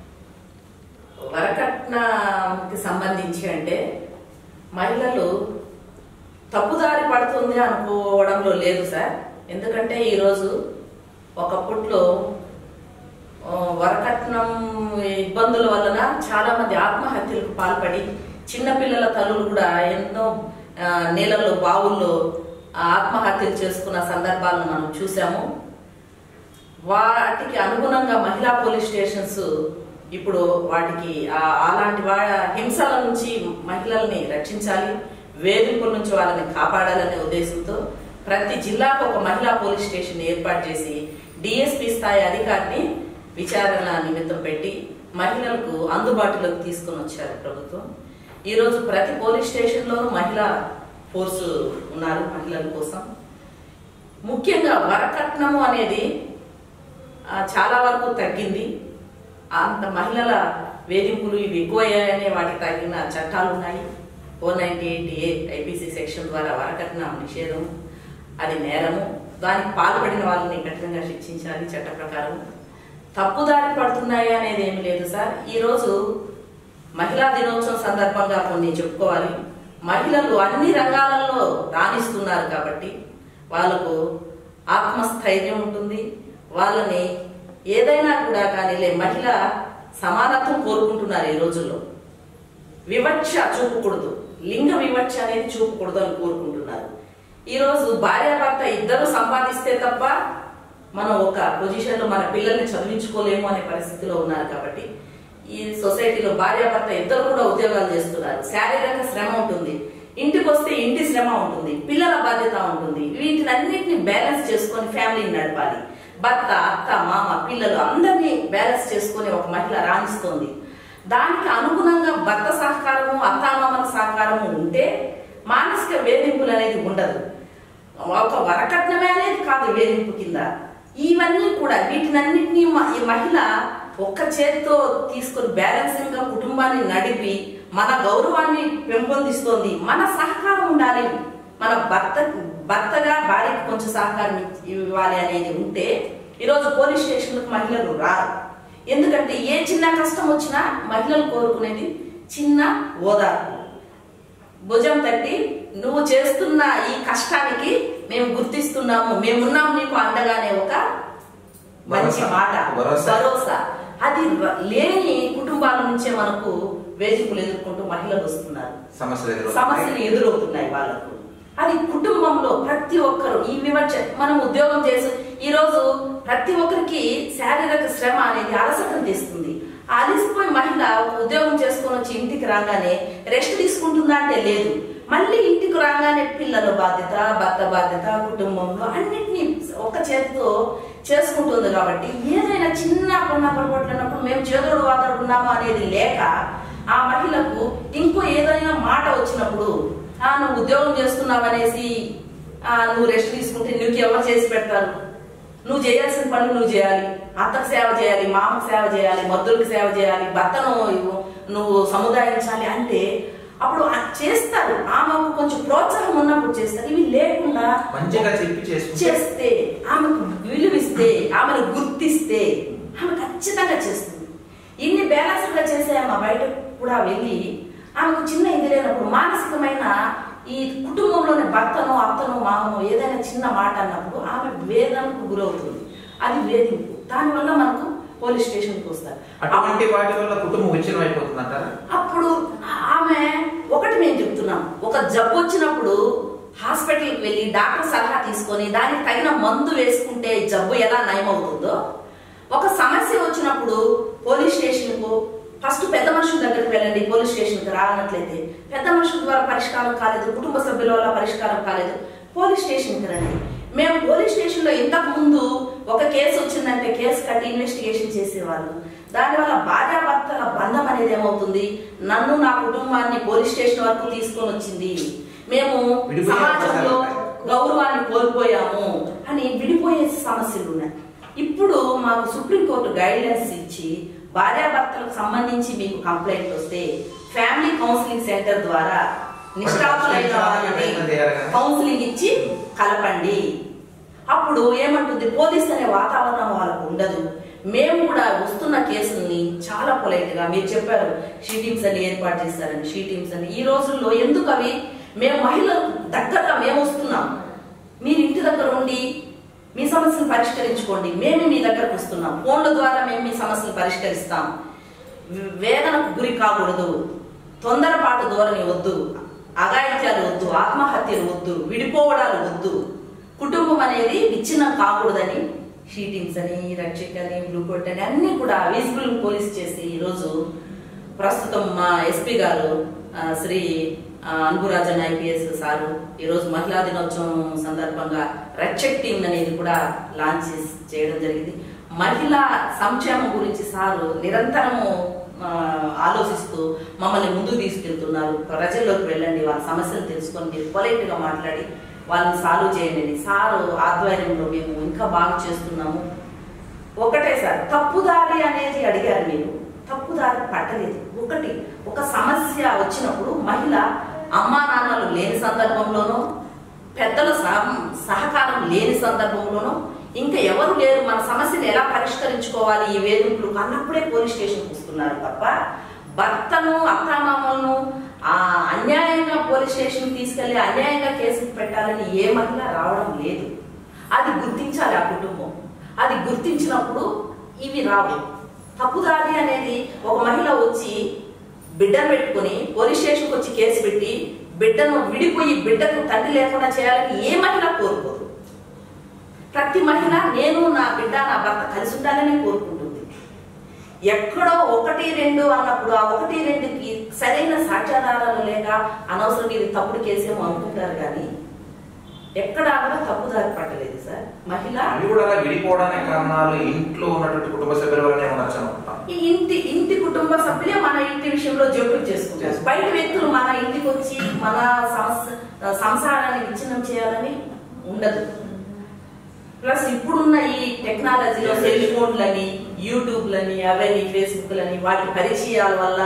వరకట్నకి సంబంధించి అంటే మహిళలు తప్పుదారి పడుతుంది అనుకోవడంలో లేదు సార్ ఎందుకంటే ఈరోజు ఒకప్పట్లో ఆ, వరకట్నం ఇబ్బందుల వలన చాలా మంది ఆత్మహత్యలకు పాల్పడి చిన్నపిల్లల తల్లులు కూడా ఎన్నో ఆ, నీళ్ళల్లో బావుల్లో ఆత్మహత్యలు చేసుకున్న సందర్భాలను మనం చూసాము వాటికి అనుగుణంగా మహిళా పోలీస్ స్టేషన్స్ ఇప్పుడు వాటికి ఆ- అలాంటి వా హింసల నుంచి మహిళల్ని రక్షించాలి వేధింపుల నుంచి వాళ్ళని కాపాడాలనే ఉద్దేశంతో ప్రతి జిల్లాకు ఒక మహిళా పోలీస్ స్టేషన్ ఏర్పాటు చేసి డిఎస్పి స్థాయి అధికారిని విచారణ నిమిత్తం పెట్టి మహిళలకు అందుబాటులోకి తీసుకొని వచ్చారు ప్రభుత్వం ఈరోజు ప్రతి పోలీస్ స్టేషన్లోనూ మహిళా ఫోర్సు ఉన్నారు మహిళల కోసం ముఖ్యంగా వరకట్నము అనేది ఆ, చాలా వరకు తగ్గింది అంత మహిళల వేధింపులు ఇవి ఎక్కువయ్యాయనే వాటికి తగిన చట్టాలు ఉన్నాయి four ninety eight A IPC section ద్వారా వరకట్నం నిషేధం అది నేరము దానికి పాల్పడిన వాళ్ళని కఠినంగా శిక్షించాలి చట్ట ప్రకారం తప్పుదారి పడుతున్నాయి అనేది ఏమి లేదు సార్ ఈరోజు మహిళా దినోత్సవం సందర్భంగా కొన్ని చెప్పుకోవాలి మహిళలు అన్ని రంగాలలో రాణిస్తున్నారు కాబట్టి వాళ్ళకు ఆత్మస్థైర్యం ఉంటుంది వాళ్ళని ఏదైనా కూడా కానీ లే మహిళ సమానత్వం కోరుకుంటున్నారు ఈ రోజుల్లో వివక్ష చూపకూడదు లింగ వివక్ష అనేది చూపకూడదు అని కోరుకుంటున్నారు ఈ రోజు భార్యాభర్త ఇద్దరు సంపాదిస్తే తప్ప మనం ఒక పొజిషన్ లో మన పిల్లల్ని చదివించుకోలేము అనే పరిస్థితిలో ఉన్నారు కాబట్టి ఈ సొసైటీలో భార్యాభర్త ఇద్దరు కూడా ఉద్యోగాలు చేస్తున్నారు శారీరక శ్రమ ఉంటుంది ఇంటికి వస్తే ఇంటి శ్రమ ఉంటుంది పిల్లల బాధ్యత ఉంటుంది వీటిని అన్నింటిని బ్యాలెన్స్ చేసుకొని ఫ్యామిలీని నడపాలి భర్త అత్త మామ పిల్లలు అందరినీ బ్యాలెన్స్ చేసుకొని ఒక మహిళ రాణిస్తుంది దానికి అనుగుణంగా భర్త సహకారము అత్తామామల సహకారము ఉంటే మానసిక వేధింపులు అనేది ఉండదు ఒక వరకట్నమే అనేది కాదు వేధింపు కింద ఇవన్నీ కూడా వీటినన్నింటినీ మ- ఈ మహిళ ఒక్క చేతితో తీసుకొని బ్యాలెన్సింగ్ గా కుటుంబాన్ని నడిపి మన గౌరవాన్ని పెంపొందిస్తోంది మన సహకారం ఉండాలి మన భర్త భర్తగా భార్యకి కొంచెం సహకారం ఇవ్వాలి అనేది ఉంటే ఈరోజు పోలీస్ స్టేషన్లకు మహిళలు రారు ఎందుకంటే ఏ చిన్న కష్టం వచ్చినా మహిళలు కోరుకునేది చిన్న ఓదార్పు భుజం తట్టి నువ్వు చేస్తున్న ఈ కష్టానికి మేము గుర్తిస్తున్నాము మేమున్నాం నీకు అండగానే ఒక మంచి భరోసా. మాట భరోసా. భరోసా అది ర- లేని కుటుంబాల నుంచే మనకు వేధింపులు ఎదుర్కొంటూ మహిళలు వస్తున్నారు సమస్యలు ఎదురవుతాయి. సమస్యలు ఎదురవుతున్నాయి వాళ్ళకు అది కుటుంబంలో ప్రతి ఒక్కరు ఈ వివక్ష మనం ఉద్యోగం చేసి ఈ రోజు ప్రతి ఒక్కరికి శారీరక శ్రమ అనేది అలసటం తెస్తుంది ఆ అలిసిపోయి మహిళ ఒక ఉద్యోగం చేసుకొని వచ్చి ఇంటికి రాగానే రెస్ట్ తీసుకుంటుందా అంటే లేదు మళ్ళీ ఇంటికి రాగానే పిల్లల బాధ్యత భర్త బాధ్యత కుటుంబంలో అన్నిటినీ ఒక చేతితో చేసుకుంటుంది కాబట్టి ఏదైనా చిన్న పన్న పొరపాట్లన్నప్పుడు మేము చేదోడు వాదడుకున్నాము అనేది లేక ఆ మహిళకు ఇంకో ఏదైనా మాట వచ్చినప్పుడు ఆ నువ్వు ఉద్యోగం చేస్తున్నావు అనేసి ఆ నువ్వు రెస్ట్ తీసుకుంటే నీకు ఎవరు చేసి పెడతారు నువ్వు చేయాల్సిన పనులు నువ్వు చేయాలి అత్తకు సేవ చేయాలి మామకు సేవ చేయాలి మద్దులకు సేవ చేయాలి భర్తను ఇవ్వు, నువ్వు సముదాయించాలి అంటే అప్పుడు ఆ చేస్తారు ఆమెకు కొంచెం ప్రోత్సాహం ఉన్నప్పుడు చేస్తారు ఇవి లేకుండా మంచిగా చెప్పి చేసుకుంటే చేస్తే ఆమెకు విలువిస్తే ఆమెను గుర్తిస్తే ఆమె ఖచ్చితంగా చేస్తుంది ఇన్ని బ్యాలెన్స్ గా చేసే ఆమె బయట కూడా వెళ్ళి ఆమెకు చిన్న ఇది లేనప్పుడు మానసికమైన ఈ కుటుంబంలోని భర్తను అత్తను మామను ఏదైనా చిన్న మాట అన్నప్పుడు ఆమె వేదనకు గురవుతుంది అది వేధింపు దానివల్ల మనకు పోలీస్ స్టేషన్కి వస్తారు అటువంటి వాటి వల్ల కుటుంబం విచ్ఛిన్నం అయిపోతుంది అంటారా అప్పుడు ఆమె ఒకటి మేము చెప్తున్నాం ఒక జబ్బు వచ్చినప్పుడు హాస్పిటల్కి వెళ్ళి డాక్టర్ సలహా తీసుకొని దానికి తగిన మందు వేసుకుంటే జబ్బు ఎలా నయమవుతుందో ఒక సమస్య వచ్చినప్పుడు పోలీస్ స్టేషన్కు ఫస్ట్ పెద్ద మనుషుల దగ్గరికి వెళ్ళండి పోలీస్ స్టేషన్కి రానట్లయితే పెద్ద మనుషుల ద్వారా పరిష్కారం కాలేదు కుటుంబ సభ్యుల వల్ల పరిష్కారం కాలేదు పోలీస్ స్టేషన్కి రండి మేము పోలీస్ స్టేషన్లో ఇంతకు ముందు ఒక కేసు వచ్చిందంటే కేసు కట్టి ఇన్వెస్టిగేషన్ చేసేవాళ్ళు దానివల్ల భార్యాభర్తల బంధం అనేది ఏమవుతుంది నన్ను నా కుటుంబాన్ని పోలీస్ స్టేషన్ వరకు తీసుకొని వచ్చింది మేము విడిపోయే సమాజంలో అవకాశాలు ఉన్నాయి. గౌరవాన్ని కోల్పోయాము అని విడిపోయే సమస్యలు ఉన్నాయి ఇప్పుడు మాకు సుప్రీంకోర్టు గైడ్లైన్స్ ఇచ్చి భార్యాభర్తలకు సంబంధించి మీకు కంప్లైంట్ వస్తే ఫ్యామిలీ కౌన్సిలింగ్ సెంటర్ ద్వారా నిష్ఠాతులైన వాళ్ళని కౌన్సిలింగ్ ఇచ్చి కలపండి అప్పుడు ఏమంటుంది పోలీస్ అనే వాతావరణం వాళ్ళకు ఉండదు మేము కూడా వస్తున్న కేసుల్ని చాలా పొలైట్ గా మీరు చెప్పారు షీ టీమ్స్ అని ఏర్పాటు చేస్తారని షీ టీమ్స్ అని ఈ రోజుల్లో ఎందుకు అవి మేము మహిళలు దగ్గరగా మేము వస్తున్నాం మీరు ఇంటి దగ్గర ఉండి మీ సమస్యను పరిష్కరించుకోండి మేము మీ దగ్గరకు వస్తున్నాం ఫోన్ల ద్వారా మేము మీ సమస్యను పరిష్కరిస్తాం వేదనకు గురి కాకూడదు తొందరపాటు ధోరణి వద్దు అఘాయిత్యాలు వద్దు ఆత్మహత్యలు వద్దు విడిపోవడాలు వద్దు కుటుంబం అనేది విచ్ఛిన్నం కాకూడదని షీటింగ్స్ అని రక్షక్ అని బ్లూ కోట్ అని అన్ని కూడా విజిబుల్ పోలీస్ చేసి ఈరోజు ప్రస్తుతం మా ఎస్పీ గారు ఆ, శ్రీ ఆ, అన్బురాజన్ ఐపీఎస్ సారు ఈరోజు మహిళా దినోత్సవం సందర్భంగా రక్షక్ టీం అనేది కూడా లాంచ్ చేసి- చేయడం జరిగింది మహిళా సంక్షేమం గురించి సారు నిరంతరము ఆ, ఆలోచిస్తూ మమ్మల్ని ముందుకు తీసుకెళ్తున్నారు ప్రజల్లోకి వెళ్ళండి వాళ్ళ సమస్యలు తెలుసుకొని మీరు పొలైట్ గా మాట్లాడి వాళ్ళని సాల్వ్ చేయండి సారు ఆధ్వర్యంలో మేము ఇంకా బాగా చేస్తున్నాము ఒకటే సార్ తప్పుదారి అనేది అడిగారు మీరు తప్పుదారి పట్టలేదు ఒకటి ఒక సమస్య వచ్చినప్పుడు మహిళ అమ్మా నాన్నలు లేని సందర్భంలోనో పెద్దల సహ- సహకారం లేని సందర్భంలోనో ఇంకా ఎవరు లేరు మన సమస్యను ఎలా పరిష్కరించుకోవాలి ఈ వేధింపులు అన్నప్పుడే పోలీస్ స్టేషన్కి వస్తున్నారు తప్ప భర్తను అత్తామామలను ఆ అన్యాయంగా పోలీస్ స్టేషన్ తీసుకెళ్లి అన్యాయంగా కేసు పెట్టాలని ఏ మహిళ రావడం లేదు అది గుర్తించాలి ఆ కుటుంబం అది గుర్తించినప్పుడు ఇవి రావు తప్పుదారి అనేది ఒక మహిళ వచ్చి బిడ్డను పెట్టుకుని పోలీస్ స్టేషన్కి వచ్చి కేసు పెట్టి బిడ్డను విడిపోయి బిడ్డకు తండ్రి లేకుండా చేయాలని ఏ మహిళ కోరుకోదు ప్రతి మహిళ నేను నా బిడ్డ నా భర్త కలిసి ఉండాలని కోరుకుంటుంది ఎక్కడో ఒకటి రెండు అన్నప్పుడు ఆ ఒకటి రెండుకి సరైన సాక్ష్యాధారాలు లేక అనవసరం ఇది తప్పుడు కేసేమో అనుకుంటారు కానీ ఎక్కడా కూడా తప్పుదారి పట్టలేదు సార్ మహిళ అవి కూడా అలా విడిపోవడానికి కారణాలు ఇంట్లో ఉన్నటువంటి కుటుంబ సభ్యుల వల్లనే ఉండొచ్చు అనుకుంటాం ఈ ఇంటి ఇంటి కుటుంబ సభ్యులే మన ఇంటి విషయంలో జోక్యం చేసుకుంటారు బయట వ్యక్తులు మన ఇంటికి వచ్చి మన సంస- సంసారాన్ని విచ్ఛిన్నం చేయాలని ఉండదు ప్లస్ ఇప్పుడున్న ఈ టెక్నాలజీలో సెల్ ఫోన్లని యూట్యూబ్లని అవన్నీ ఫేస్బుక్లని వాటి పరిచయాల వల్ల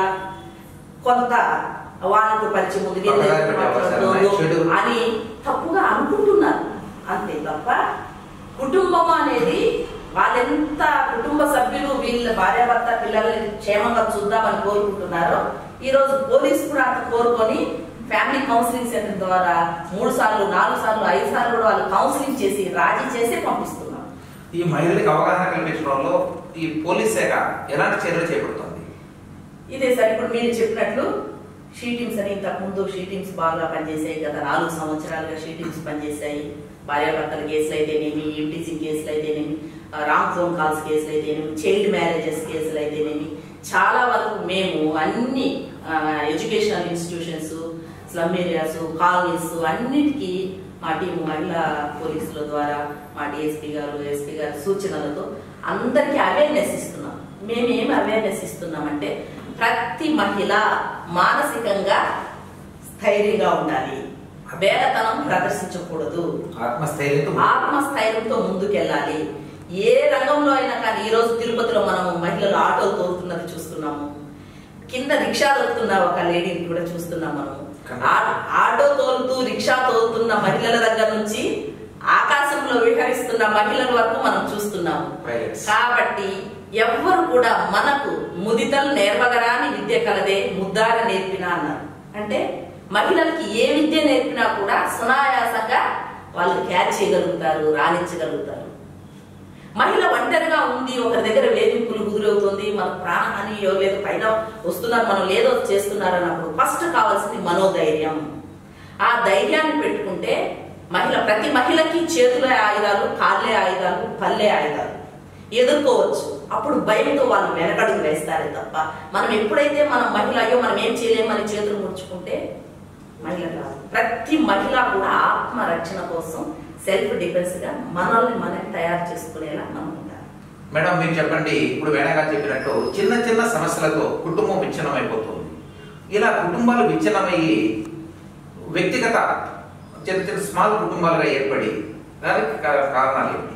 కొంత వాళ్ళకు పరిచయం ఉంది వీళ్ళ పక్కదారి దగ్గర పెట్టే అవకాశాలు ఉన్నాయి. మాట్లాడుతోంది చెడు. అని తప్పుగా అనుకుంటున్నారు అంతే తప్ప కుటుంబం అనేది వాళ్ళెంత కుటుంబ సభ్యులు వీళ్ళ భార్యాభర్త పిల్లల్ని క్షేమంగా చూద్దామని కోరుకుంటున్నారో ఈ రోజు పోలీసు కూడా అంత కోరుకొని ఫ్యామిలీ కౌన్సిలింగ్ సెంటర్ ద్వారా మూడు సార్లు నాలుగు సార్లు ఐదు సార్లు కూడా వాళ్ళు కౌన్సిలింగ్ చేసి రాజీ చేసి పంపిస్తున్నారు ఈ మహిళలకు అవగాహన కల్పించడంలో ఈ పోలీస్ శాఖ ఎలాంటి చర్యలు చేపడుతుంది ఇదే సార్ ఇప్పుడు మీరు చెప్పినట్లు షీటింగ్స్ అని ఇంతకుముందు షీటింగ్స్ బాగా పనిచేసాయి గత నాలుగు సంవత్సరాలుగా షీటింగ్స్ పనిచేశాయి భార్యాభర్తల కేసులు అయితేనేమి ఇంటీసింగ్ కేసులు అయితేనేమి ఆ, రాంగ్ ఫోన్ కాల్స్ కేసులు అయితేనేమి చైల్డ్ మ్యారేజెస్ కేసులు అయితేనేమి చాలా వరకు మేము అన్ని educational institutions slum areas colonies అన్నిటికీ మా టీం మహిళా పోలీసుల ద్వారా మా డిఎస్పీ గారు ఎస్పీ గారు సూచనలతో అందరికీ అవేర్నెస్ ఇస్తున్నాం మేము ఏమి అవేర్నెస్ ఇస్తున్నామంటే ప్రతి మహిళ మానసికంగా స్థైర్యంగా ఉండాలి వేగతనం ప్రదర్శించకూడదు ఆత్మస్థైర్యంతో ఆత్మస్థైర్యంతో ముందుకెళ్ళాలి ఏ రంగంలో అయినా కానీ ఈ రోజు తిరుపతిలో మనము మహిళలు ఆటో తోలుతున్నది చూస్తున్నాము కింద రిక్షా తోలుతున్న ఒక లేడీని కూడా చూస్తున్నాం మనము ఆ- ఆటో తోలుతూ రిక్షా తోలుతున్న మహిళల దగ్గర నుంచి ఆకాశంలో విహరిస్తున్న మహిళల వరకు మనం చూస్తున్నాము Pilots. కాబట్టి ఎవ్వరు కూడా మనకు ముదితలు నేర్వగరాని విద్య కలదే ముద్దార నేర్పిన అన్నారు అంటే మహిళలకి ఏ విద్య నేర్పినా కూడా సునాయాసంగా వాళ్ళు క్యాచ్ చేయగలుగుతారు రాణించగలుగుతారు మహిళ ఒంటరిగా ఉంది ఒకరి దగ్గర వేధింపులు గురవుతుంది మన ప్రాణహాని లేదు పైన వస్తున్నారు మనం లేదో చేస్తున్నారు అన్నప్పుడు ఫస్ట్ కావాల్సింది మనోధైర్యం ఆ ధైర్యాన్ని పెట్టుకుంటే మహిళ ప్రతి మహిళకి చేతులే ఆయుధాలు కాళ్ళే ఆయుధాలు పల్లె ఆయుధాలు ఎదుర్కోవచ్చు అప్పుడు భయంతో వాళ్ళు వెనకడుగు వేస్తారే తప్ప మనం ఎప్పుడైతే మనం మహిళ అయ్యో మనం ఏం చేయలేమని చేతులు ముడుచుకుంటే మహిళ కాదు ప్రతి మహిళ కూడా ఆత్మరక్షణ కోసం సెల్ఫ్ డిఫెన్స్ గా మనల్ని మనకి తయారు చేసుకునేలా మనం ఉండాలి మేడం మీరు చెప్పండి ఇప్పుడు వేణ గారు చెప్పినట్టు చిన్న చిన్న సమస్యలతో కుటుంబం విచ్ఛిన్నం అయిపోతుంది ఇలా కుటుంబాలు విచ్ఛిన్నమయ్యి వ్యక్తిగత చిన్న చిన్న స్మాల్ కుటుంబాలుగా ఏర్పడి దానికి కా- కారణాలు ఏంటి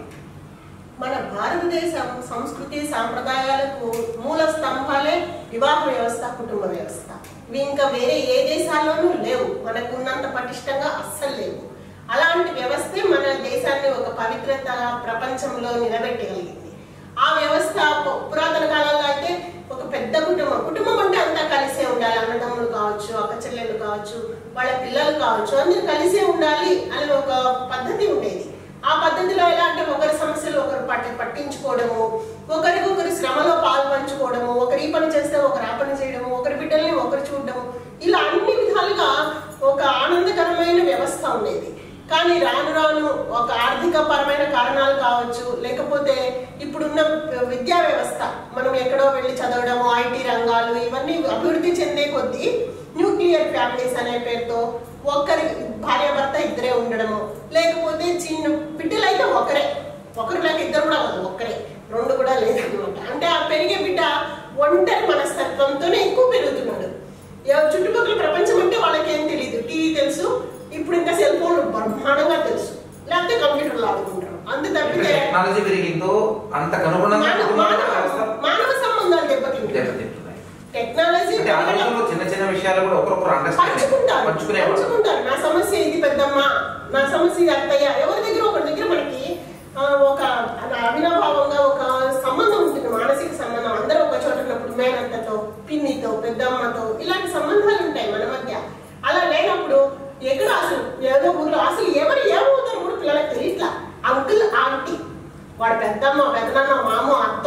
మన భారతదేశ సంస్కృతి సాంప్రదాయాలకు మూల స్తంభాలే వివాహ వ్యవస్థ కుటుంబ వ్యవస్థ ఇవి ఇంకా వేరే ఏ దేశాల్లోనూ లేవు మనకు ఉన్నంత పటిష్టంగా అస్సలు లేవు అలాంటి వ్యవస్థే మన దేశాన్ని ఒక పవిత్రత ప్రపంచంలో నిలబెట్టగలిగింది ఆ వ్యవస్థ పు- పురాతన కాలంలో అయితే ఒక పెద్ద కుటుంబం కుటుంబం అంటే అంతా కలిసే ఉండాలి అన్నదమ్ములు కావచ్చు అక్క చెల్లెలు కావచ్చు వాళ్ళ పిల్లలు కావచ్చు అందరూ కలిసే ఉండాలి అని ఒక పద్ధతి ఉండేది ఆ పద్ధతిలో ఎలా అంటే ఒకరి సమస్యలు ఒకరు పట్టి పట్టించుకోవడము ఒకరికొకరు శ్రమలో పాలు పంచుకోవడము ఒకరు ఈ పని చేస్తే ఒకరు ఆ పని చేయడము ఒకరి బిడ్డల్ని ఒకరు చూడడము ఇలా అన్ని విధాలుగా ఒక ఆనందకరమైన వ్యవస్థ ఉండేది కానీ రాను రాను ఒక ఆర్థిక పరమైన కారణాలు కావచ్చు లేకపోతే ఇప్పుడున్న విద్యా వ్యవస్థ మనం ఎక్కడో వెళ్ళి చదవడము ఐటీ రంగాలు ఇవన్నీ అభివృద్ధి చెందే కొద్దీ న్యూక్లియర్ ఫ్యామిలీస్ అనే పేరుతో ఒక్కరి భార్యాభర్త ఇద్దరే ఉండడము లేకపోతే చిన్న బిడ్డలు అయితే ఒకరే ఒకరు లేక ఇద్దరు కూడా అవ్వదు ఒక్కరే రెండు కూడా లేదనమాట అంటే ఆ పెరిగే బిడ్డ ఒంటరి మనస్తత్వంతోనే ఎక్కువ పెరుగుతున్నాడు ఎవ- చుట్టుపక్కల ప్రపంచం అంటే వాళ్ళకేం తెలియదు టీవీ తెలుసు ఇప్పుడు ఇంకా సెల్ ఫోన్ బ్రహ్మాండంగా తెలుసు లేకపోతే కంప్యూటర్లు ఆడుకుంటారు అంత ఎంత తప్పితే టెక్నాలజీ పెరిగిందో అంత కనుగుణంగా మానవ కుటుంబ మానవ- వ్యవస్థ మానవ సంబంధాలు దెబ్బతింటాయి దెబ్బతింటున్నాయి టెక్నాలజీ అంటే ఆ రోజుల్లో చిన్న చిన్న విషయాలు కూడా ఒకరొకరు అండర్స్టాండ్ పంచుకుంటారు పంచుకునేవాళ్ళు పంచుకుంటారు నా సమస్య ఇది పెద్దమ్మ నా సమస్య ఇది అత్తయ్య ఎవరి దగ్గర ఒకరి దగ్గర మనకి ఆ, ఒక అవినాభావంగా ఒక సంబంధం ఉంటుంది మానసిక సంబంధం అందరూ ఒక చోట ఉన్నప్పుడు మేనత్తతో పిన్నితో పెద్దమ్మతో ఇలాంటి సంబంధాలు ఉంటాయి మన మధ్య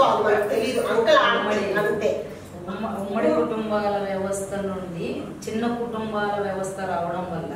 కాదు మనకు తెలియదు అంకల్ ఆడమడి అంతే ఉమ్మ- ఉమ్మడి కుటుంబాల వ్యవస్థ నుండి చిన్న కుటుంబాల వ్యవస్థ రావడం వల్ల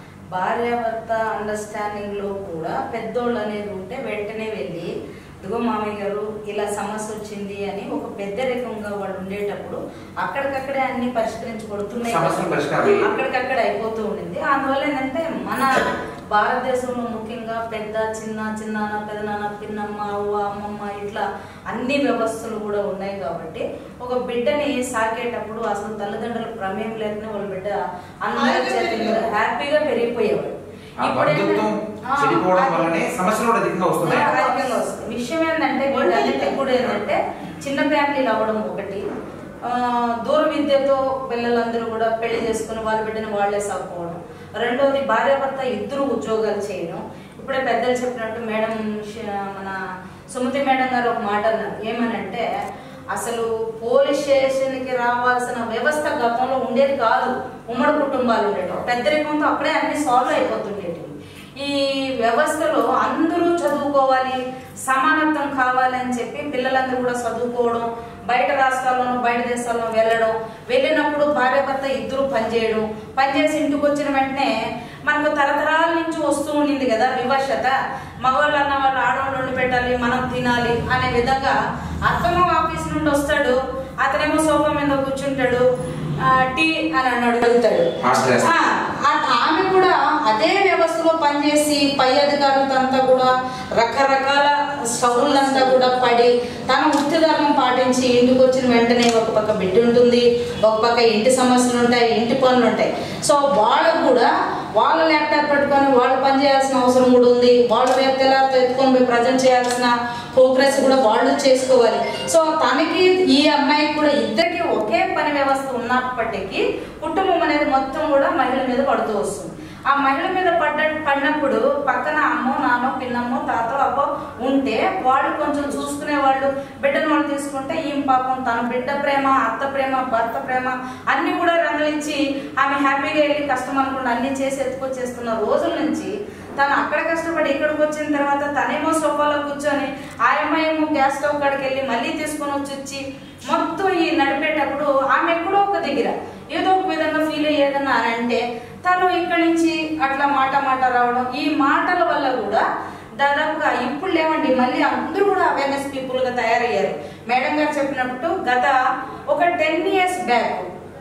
భార్యాభర్త అండర్స్టాండింగ్ లో కూడా పెద్దోళ్ళు అనేది ఉంటే వెంటనే వెళ్ళి ఇదిగో మామయ్య గారు ఇలా సమస్య వచ్చింది అని ఒక పెద్దరికంగా వాళ్ళు ఉండేటప్పుడు అక్కడికక్కడే అన్ని పరిష్కరించబడుతున్నాయి సమస్యలు పరిష్కారం. అక్కడికక్కడ అయిపోతూ ఉండింది అందువల్ల ఏంటంటే మన భారతదేశంలో ముఖ్యంగా పెద్ద చిన్న చిన్నాన్న పెదనాన్న పిన్నమ్మ అవ్వ అమ్మమ్మ ఇట్లా అన్ని వ్యవస్థలు కూడా ఉన్నాయి కాబట్టి ఒక బిడ్డని సాకేటప్పుడు అసలు తల్లిదండ్రుల ప్రమేయం లేకనే వాళ్ళ బిడ్డ అందరి హాయిగా చేతుల మీద పెరిగేవాడు. హ్యాపీగా పెరిగిపోయేవాడు ఆ ఇప్పుడు బంధుత్వం ఏంటంటే- ఆ, చెడిపోవడం అది- వల్లనే సమస్యలు కూడా అధికంగా వస్తున్నాయి అధికంగా వస్తుంది విషయం ఏంటంటే వీటన్నిటికి కూడా ఏంటంటే చిన్న ఫ్యామిలీలు అవ్వడం ఒకటి ఆ, దూర విద్యతో పిల్లలందరూ కూడా పెళ్లి చేసుకుని వాళ్ళ బిడ్డని వాళ్ళే సాగుకోవడం రెండోది భార్యాభర్త ఇద్దరు ఉద్యోగాలు చేయడం ఇప్పుడే పెద్దలు చెప్పినట్టు మేడం ష- మన సుమతి మేడం గారు ఒక మాట అన్నారు ఏమనంటే అసలు పోలీస్ స్టేషన్కి రావాల్సిన వ్యవస్థ గతంలో ఉండేది కాదు ఉమ్మడి కుటుంబాలు ఉండేవి పెద్దరికంతో అక్కడే అన్ని సాల్వ్ అయిపోతుండేవి ఈ వ్యవస్థలో అందరూ చదువుకోవాలి సమానత్వం కావాలని చెప్పి పిల్లలందరూ కూడా చదువుకోవడం బయట రాష్ట్రాల్లోనూ బయట దేశాల్లో వెళ్ళడం వెళ్ళినప్పుడు భార్య భర్త ఇద్దరు పనిచేయడం పనిచేసి ఇంటికి వచ్చిన వెంటనే మనకు తరతరాల నుంచి వస్తూ ఉండింది కదా వివశత మగవాళ్ళు అన్న వాళ్ళు ఆడవాళ్ళు వండి పెట్టాలి మనం తినాలి అనే విధంగా అత్తమ్మ ఆఫీస్ నుండి వస్తాడు అతనేమో సోఫా మీద కూర్చుంటాడు ఆ, టీ అని అన్నాడు అడుగుతాడు మాస్టర్ వేస్తాడు. ఆ, ఆ- ఆమె కూడా అదే వ్యవస్థలో పనిచేసి పై అధికారులతో అంతా కూడా రకరకాల స్టవ్లంతా కూడా పడి తన వృత్తి ధర్మం పాటించి ఇంటికి వచ్చిన వెంటనే ఒక పక్క బిడ్డ ఉంటుంది ఒక పక్క ఇంటి సమస్యలు ఉంటాయి ఇంటి పనులు ఉంటాయి సో వాళ్ళకు కూడా వాళ్ళ ల్యాప్టాప్ పెట్టుకొని వాళ్ళు పని చేయాల్సిన అవసరం కూడా ఉంది వాళ్ళు రేపు తెల్లారితో ఎత్తుకొని పోయి ప్రజెంట్ చేయాల్సిన ప్రోగ్రెస్ కూడా వాళ్ళు చేసుకోవాలి సో తనకి ఈ అమ్మాయికి కూడా ఇద్దరికి ఒకే పని వ్యవస్థ ఉన్నప్పటికీ కుటుంబం అనేది మొత్తం కూడా మహిళ మీద పడుతూ వస్తుంది ఆ మహిళ మీద పడ్డ పడినప్పుడు పక్కన అమ్మో నాన్నో పిన్నమ్మో తాతో అబ్బో ఉంటే వాళ్ళు కొంచెం చూసుకునే వాళ్ళు బిడ్డను వాళ్ళు తీసుకుంటే ఈ పాపం తన బిడ్డ ప్రేమ అత్త ప్రేమ భర్త ప్రేమ అన్ని కూడా రంగులించి ఆమె హ్యాపీగా వెళ్ళి కష్టం అనుకుండా అన్ని చేసి ఎత్తుకొచ్చేస్తున్న రోజుల నుంచి తను అక్కడ కష్టపడి ఇక్కడికి వచ్చిన తర్వాత తనేమో సోఫాలో కూర్చొని ఆ అమ్మాయేమో గ్యాస్ స్టవ్ కాడికి వెళ్ళి మళ్ళీ తీసుకొని వచ్చి ఇచ్చి మొత్తం ఈ నడిపేటప్పుడు ఆమె ఎక్కడో ఒక దగ్గర ఏదో ఒక విధంగా ఫీల్ అయ్యేదన్నా అని అంటే తను ఇక్కడి నుంచి అట్లా మాట మాట రావడం ఈ మాటల వల్ల కూడా దాదాపుగా ఇప్పుడు లేవండి మళ్ళీ అందరూ కూడా అవేర్నెస్ పీపుల్ గా తయారయ్యారు మేడం గారు చెప్పినట్టు గత ఒక టెన్ ఇయర్స్ బ్యాక్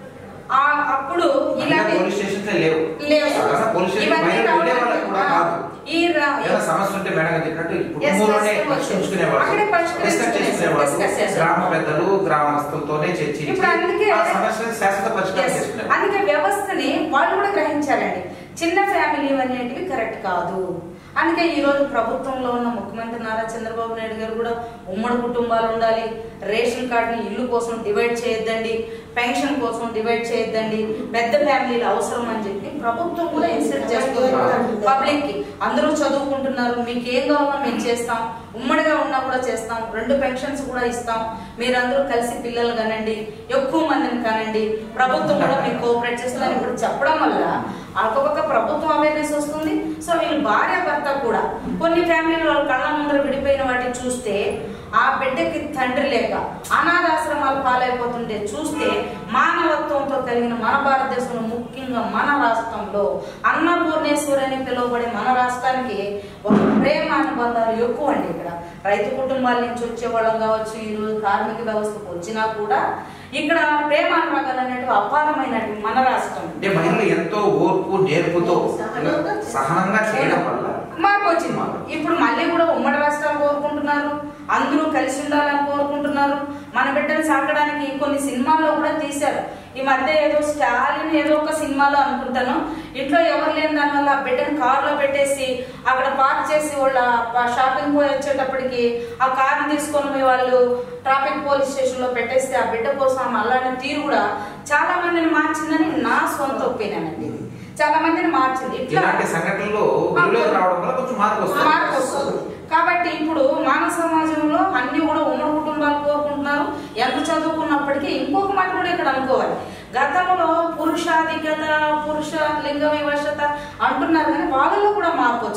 ఆ అప్పుడు ఇలాంటి పోలీస్ స్టేషన్స్ లేవు లేవు. సాధారణ పోలీస్ స్టేషన్ ఇవన్నీ బయట వెళ్ళే వాళ్ళకి కూడా రావడం. కాదు ఈ రా- ఏదైనా సమస్య ఉంటే మేడం గారు చెప్పినట్టు ఈ Yes, కుటుంబంలోనే yes, yes. పరిష్కరించుకునేవాళ్ళు అక్కడే పరిష్కరించుకునే- డిస్కస్ చేసుకునేవాళ్ళు discuss చేసేవాళ్ళు. గ్రామ పెద్దలు గ్రామస్తులతోనే చర్చించి ఇప్పుడు అందుకే- ఆ సమస్యను శాశ్వత పరిష్కారం Yes. చేసుకునేవాళ్ళు అందుకే వ్యవస్థని వాళ్ళు కూడా గ్రహించారండి చిన్న ఫ్యామిలీ అనేటివి కరెక్ట్ కాదు అందుకే ఈ రోజు ప్రభుత్వంలో ఉన్న ముఖ్యమంత్రి నారా చంద్రబాబు నాయుడు గారు కూడా ఉమ్మడి కుటుంబాలు ఉండాలి రేషన్ కార్డుని ఇల్లు కోసం డివైడ్ చేయొద్దండి పెన్షన్ కోసం డివైడ్ చేయొద్దండి పెద్ద ఫ్యామిలీలు అవసరం అని చెప్పి ప్రభుత్వం కూడా ఇన్సిస్ట్ చేస్తుంది పబ్లిక్ కి అందరూ చదువుకుంటున్నారు మీకు ఏం కావాలో మేము చేస్తాం ఉమ్మడిగా ఉన్నా కూడా చేస్తాం రెండు పెన్షన్స్ కూడా ఇస్తాం మీరందరూ కలిసి పిల్లలు కనండి ఎక్కువ మందిని కనండి ప్రభుత్వం కూడా మీకు కోఆపరేట్ చేస్తుందని ఇప్పుడు చెప్పడం వల్ల అటుపక్క ప్రభుత్వం అవేర్నెస్ వస్తుంది సో వీళ్ళు భార్య భర్త కూడా కొన్ని ఫ్యామిలీలు వాళ్ళ కళ్ళ ముందర విడిపోయిన వాటిని చూస్తే ఆ బిడ్డకి తండ్రి లేక అనాథాశ్రమాలు పాలైపోతుంటే చూస్తే మానవత్వంతో కలిగిన మన భారతదేశంలో ముఖ్యంగా మన రాష్ట్రంలో అన్నపూర్ణేశ్వరి అని పిలువబడే మన రాష్ట్రానికి ఒక ప్రేమ అనుబంధాలు ఎక్కువ అండి ఇక్కడ రైతు కుటుంబాల నుంచి వచ్చే వాళ్ళం కావచ్చు ఈరోజు కార్మిక వ్యవస్థకు వచ్చినా కూడా ఇక్కడ ప్రేమ అనురాగాలు అనేటివి అపారమైనవి మన రాష్ట్రం అంటే మహిళలు ఎంతో ఓర్పు నేర్పుతో సహనంగా సహనంగా చేయడం వల్ల మార్పు వచ్చింది ఇప్పుడు మళ్ళీ కూడా ఉమ్మడి రాష్ట్రాలు కోరుకుంటున్నారు అందరూ కలిసి ఉండాలని కోరుకుంటున్నారు మన బిడ్డలు సాకడానికి కొన్ని సినిమాల్లో కూడా తీశారు ఈ మధ్య ఏదో స్టాలిన్ ఏదో ఒక సినిమాలో అనుకుంటాను ఇంట్లో ఎవరు లేని దానివల్ల ఆ బిడ్డను కారులో పెట్టేసి అక్కడ పార్క్ చేసి వాళ్ళ షాపింగ్ పోయి వచ్చేటప్పటికి ఆ కార్ని తీసుకొని పోయి వాళ్ళు ట్రాఫిక్ పోలీస్ స్టేషన్ లో పెట్టేస్తే ఆ బిడ్డ కోసం ఆమె అల్లాడిన తీరు కూడా చాలా మందిని మార్చిందని నా సొంత ఒపీనియన్ అండి ఇది. చాలా మందిని మార్చింది ఇట్లా ఇలాంటి సంఘటనలు వెలుగులోకి రావడం వల్ల కొంచెం మార్పు వస్తుంది మార్పు వస్తుంది కాబట్టి ఇప్పుడు మానవ సమాజంలో అన్ని కూడా ఉమ్మడి కుటుంబాలు కోరుకుంటున్నారు ఎంత చదువుకున్నప్పటికీ ఇంకొక మాట కూడా ఇక్కడ అనుకోవాలి గతంలో పురుషాధిక్యత పురుష లింగ వివశత అంటున్నారు కానీ వాళ్ళలో కూడా మార్పు వచ్చింది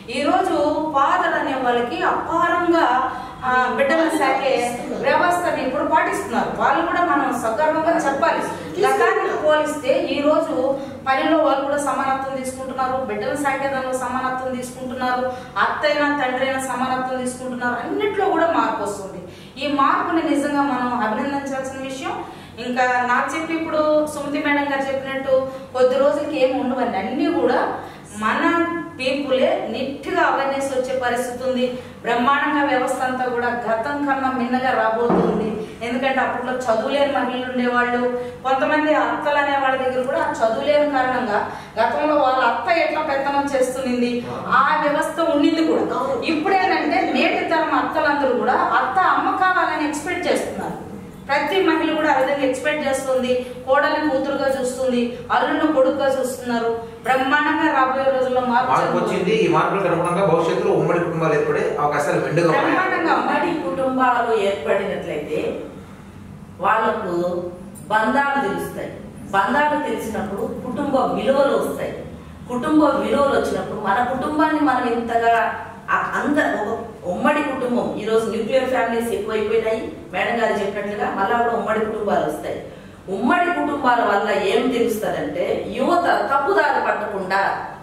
ఈ రోజు ఫాదర్ అనే వాళ్ళకి అపారంగా ఆ, బిడ్డలను సాకే వ్యవస్థని ఇప్పుడు పాటిస్తున్నారు వాళ్ళు కూడా మనం సగర్వంగా చెప్పాలి గతానికి పోలిస్తే ఈ రోజు పనిలో వాళ్ళు కూడా సమానత్వం తీసుకుంటున్నారు బిడ్డల సాకేదానిలో సమానత్వం తీసుకుంటున్నారు అత్తైనా తండ్రి అయినా సమానత్వం తీసుకుంటున్నారు అన్నిట్లో కూడా మార్పు వస్తుంది ఈ మార్పుని నిజంగా మనం అభినందించాల్సిన విషయం ఇంకా నాకు చెప్పి ఇప్పుడు సుమతి మేడం గారు చెప్పినట్టు కొద్ది రోజులకి ఏమి ఉండవండి అన్నీ కూడా మన పీపులే నిట్టిగా అవేర్నెస్ వచ్చే పరిస్థితి ఉంది బ్రహ్మాండంగా వ్యవస్థ అంతా కూడా గతం కన్నా మిన్నగా రాబోతుంది ఎందుకంటే అప్పట్లో చదువులేని మహిళలు ఉండేవాళ్ళు కొంతమంది అత్తలు అనే వాళ్ళ దగ్గర కూడా ఆ చదువులేని కారణంగా గతంలో వాళ్ళ అత్త ఎట్లా పెత్తనం చేస్తుంది ఆ వ్యవస్థ ఉండింది కూడా ఇప్పుడేంటంటే నేటి తరం అత్తలందరూ కూడా అత్త అమ్మ కావాలని ఎక్స్పెక్ట్ చేస్తున్నారు ప్రతి మహిళ కూడా ఆ విధంగా ఎక్స్పెక్ట్ చేస్తుంది కోడల్ని కూతురుగా చూస్తుంది అల్లుని కొడుకుగా చూస్తున్నారు బ్రహ్మాండంగా రాబోయే రోజుల్లో మార్పు మార్పు జరుగుతుంది. వచ్చింది ఈ మార్పులకు అనుగుణంగా భవిష్యత్తులో ఉమ్మడి కుటుంబాలు ఏర్పడే అవకాశాలు మెండుగా ఉన్నాయి బ్రహ్మాండంగా ఉమ్మడి కుటుంబాలు ఏర్పడినట్లయితే వాళ్లకు బంధాలు తెలుస్తాయి బంధాలు తెలిసినప్పుడు కుటుంబ విలువలు వస్తాయి కుటుంబ విలువలు వచ్చినప్పుడు మన కుటుంబాన్ని మనం ఇంతగా ఆ- అంద ఒక ఉమ్మడి కుటుంబం ఈ రోజు న్యూక్లియర్ ఫ్యామిలీస్ ఎక్కువైపోయినాయి మేడం గారు చెప్పినట్లుగా మళ్ళా కూడా ఉమ్మడి కుటుంబాలు వస్తాయి ఉమ్మడి కుటుంబాల వల్ల ఏం తెలుస్తుందంటే యువత తప్పుదారి పట్టకుండా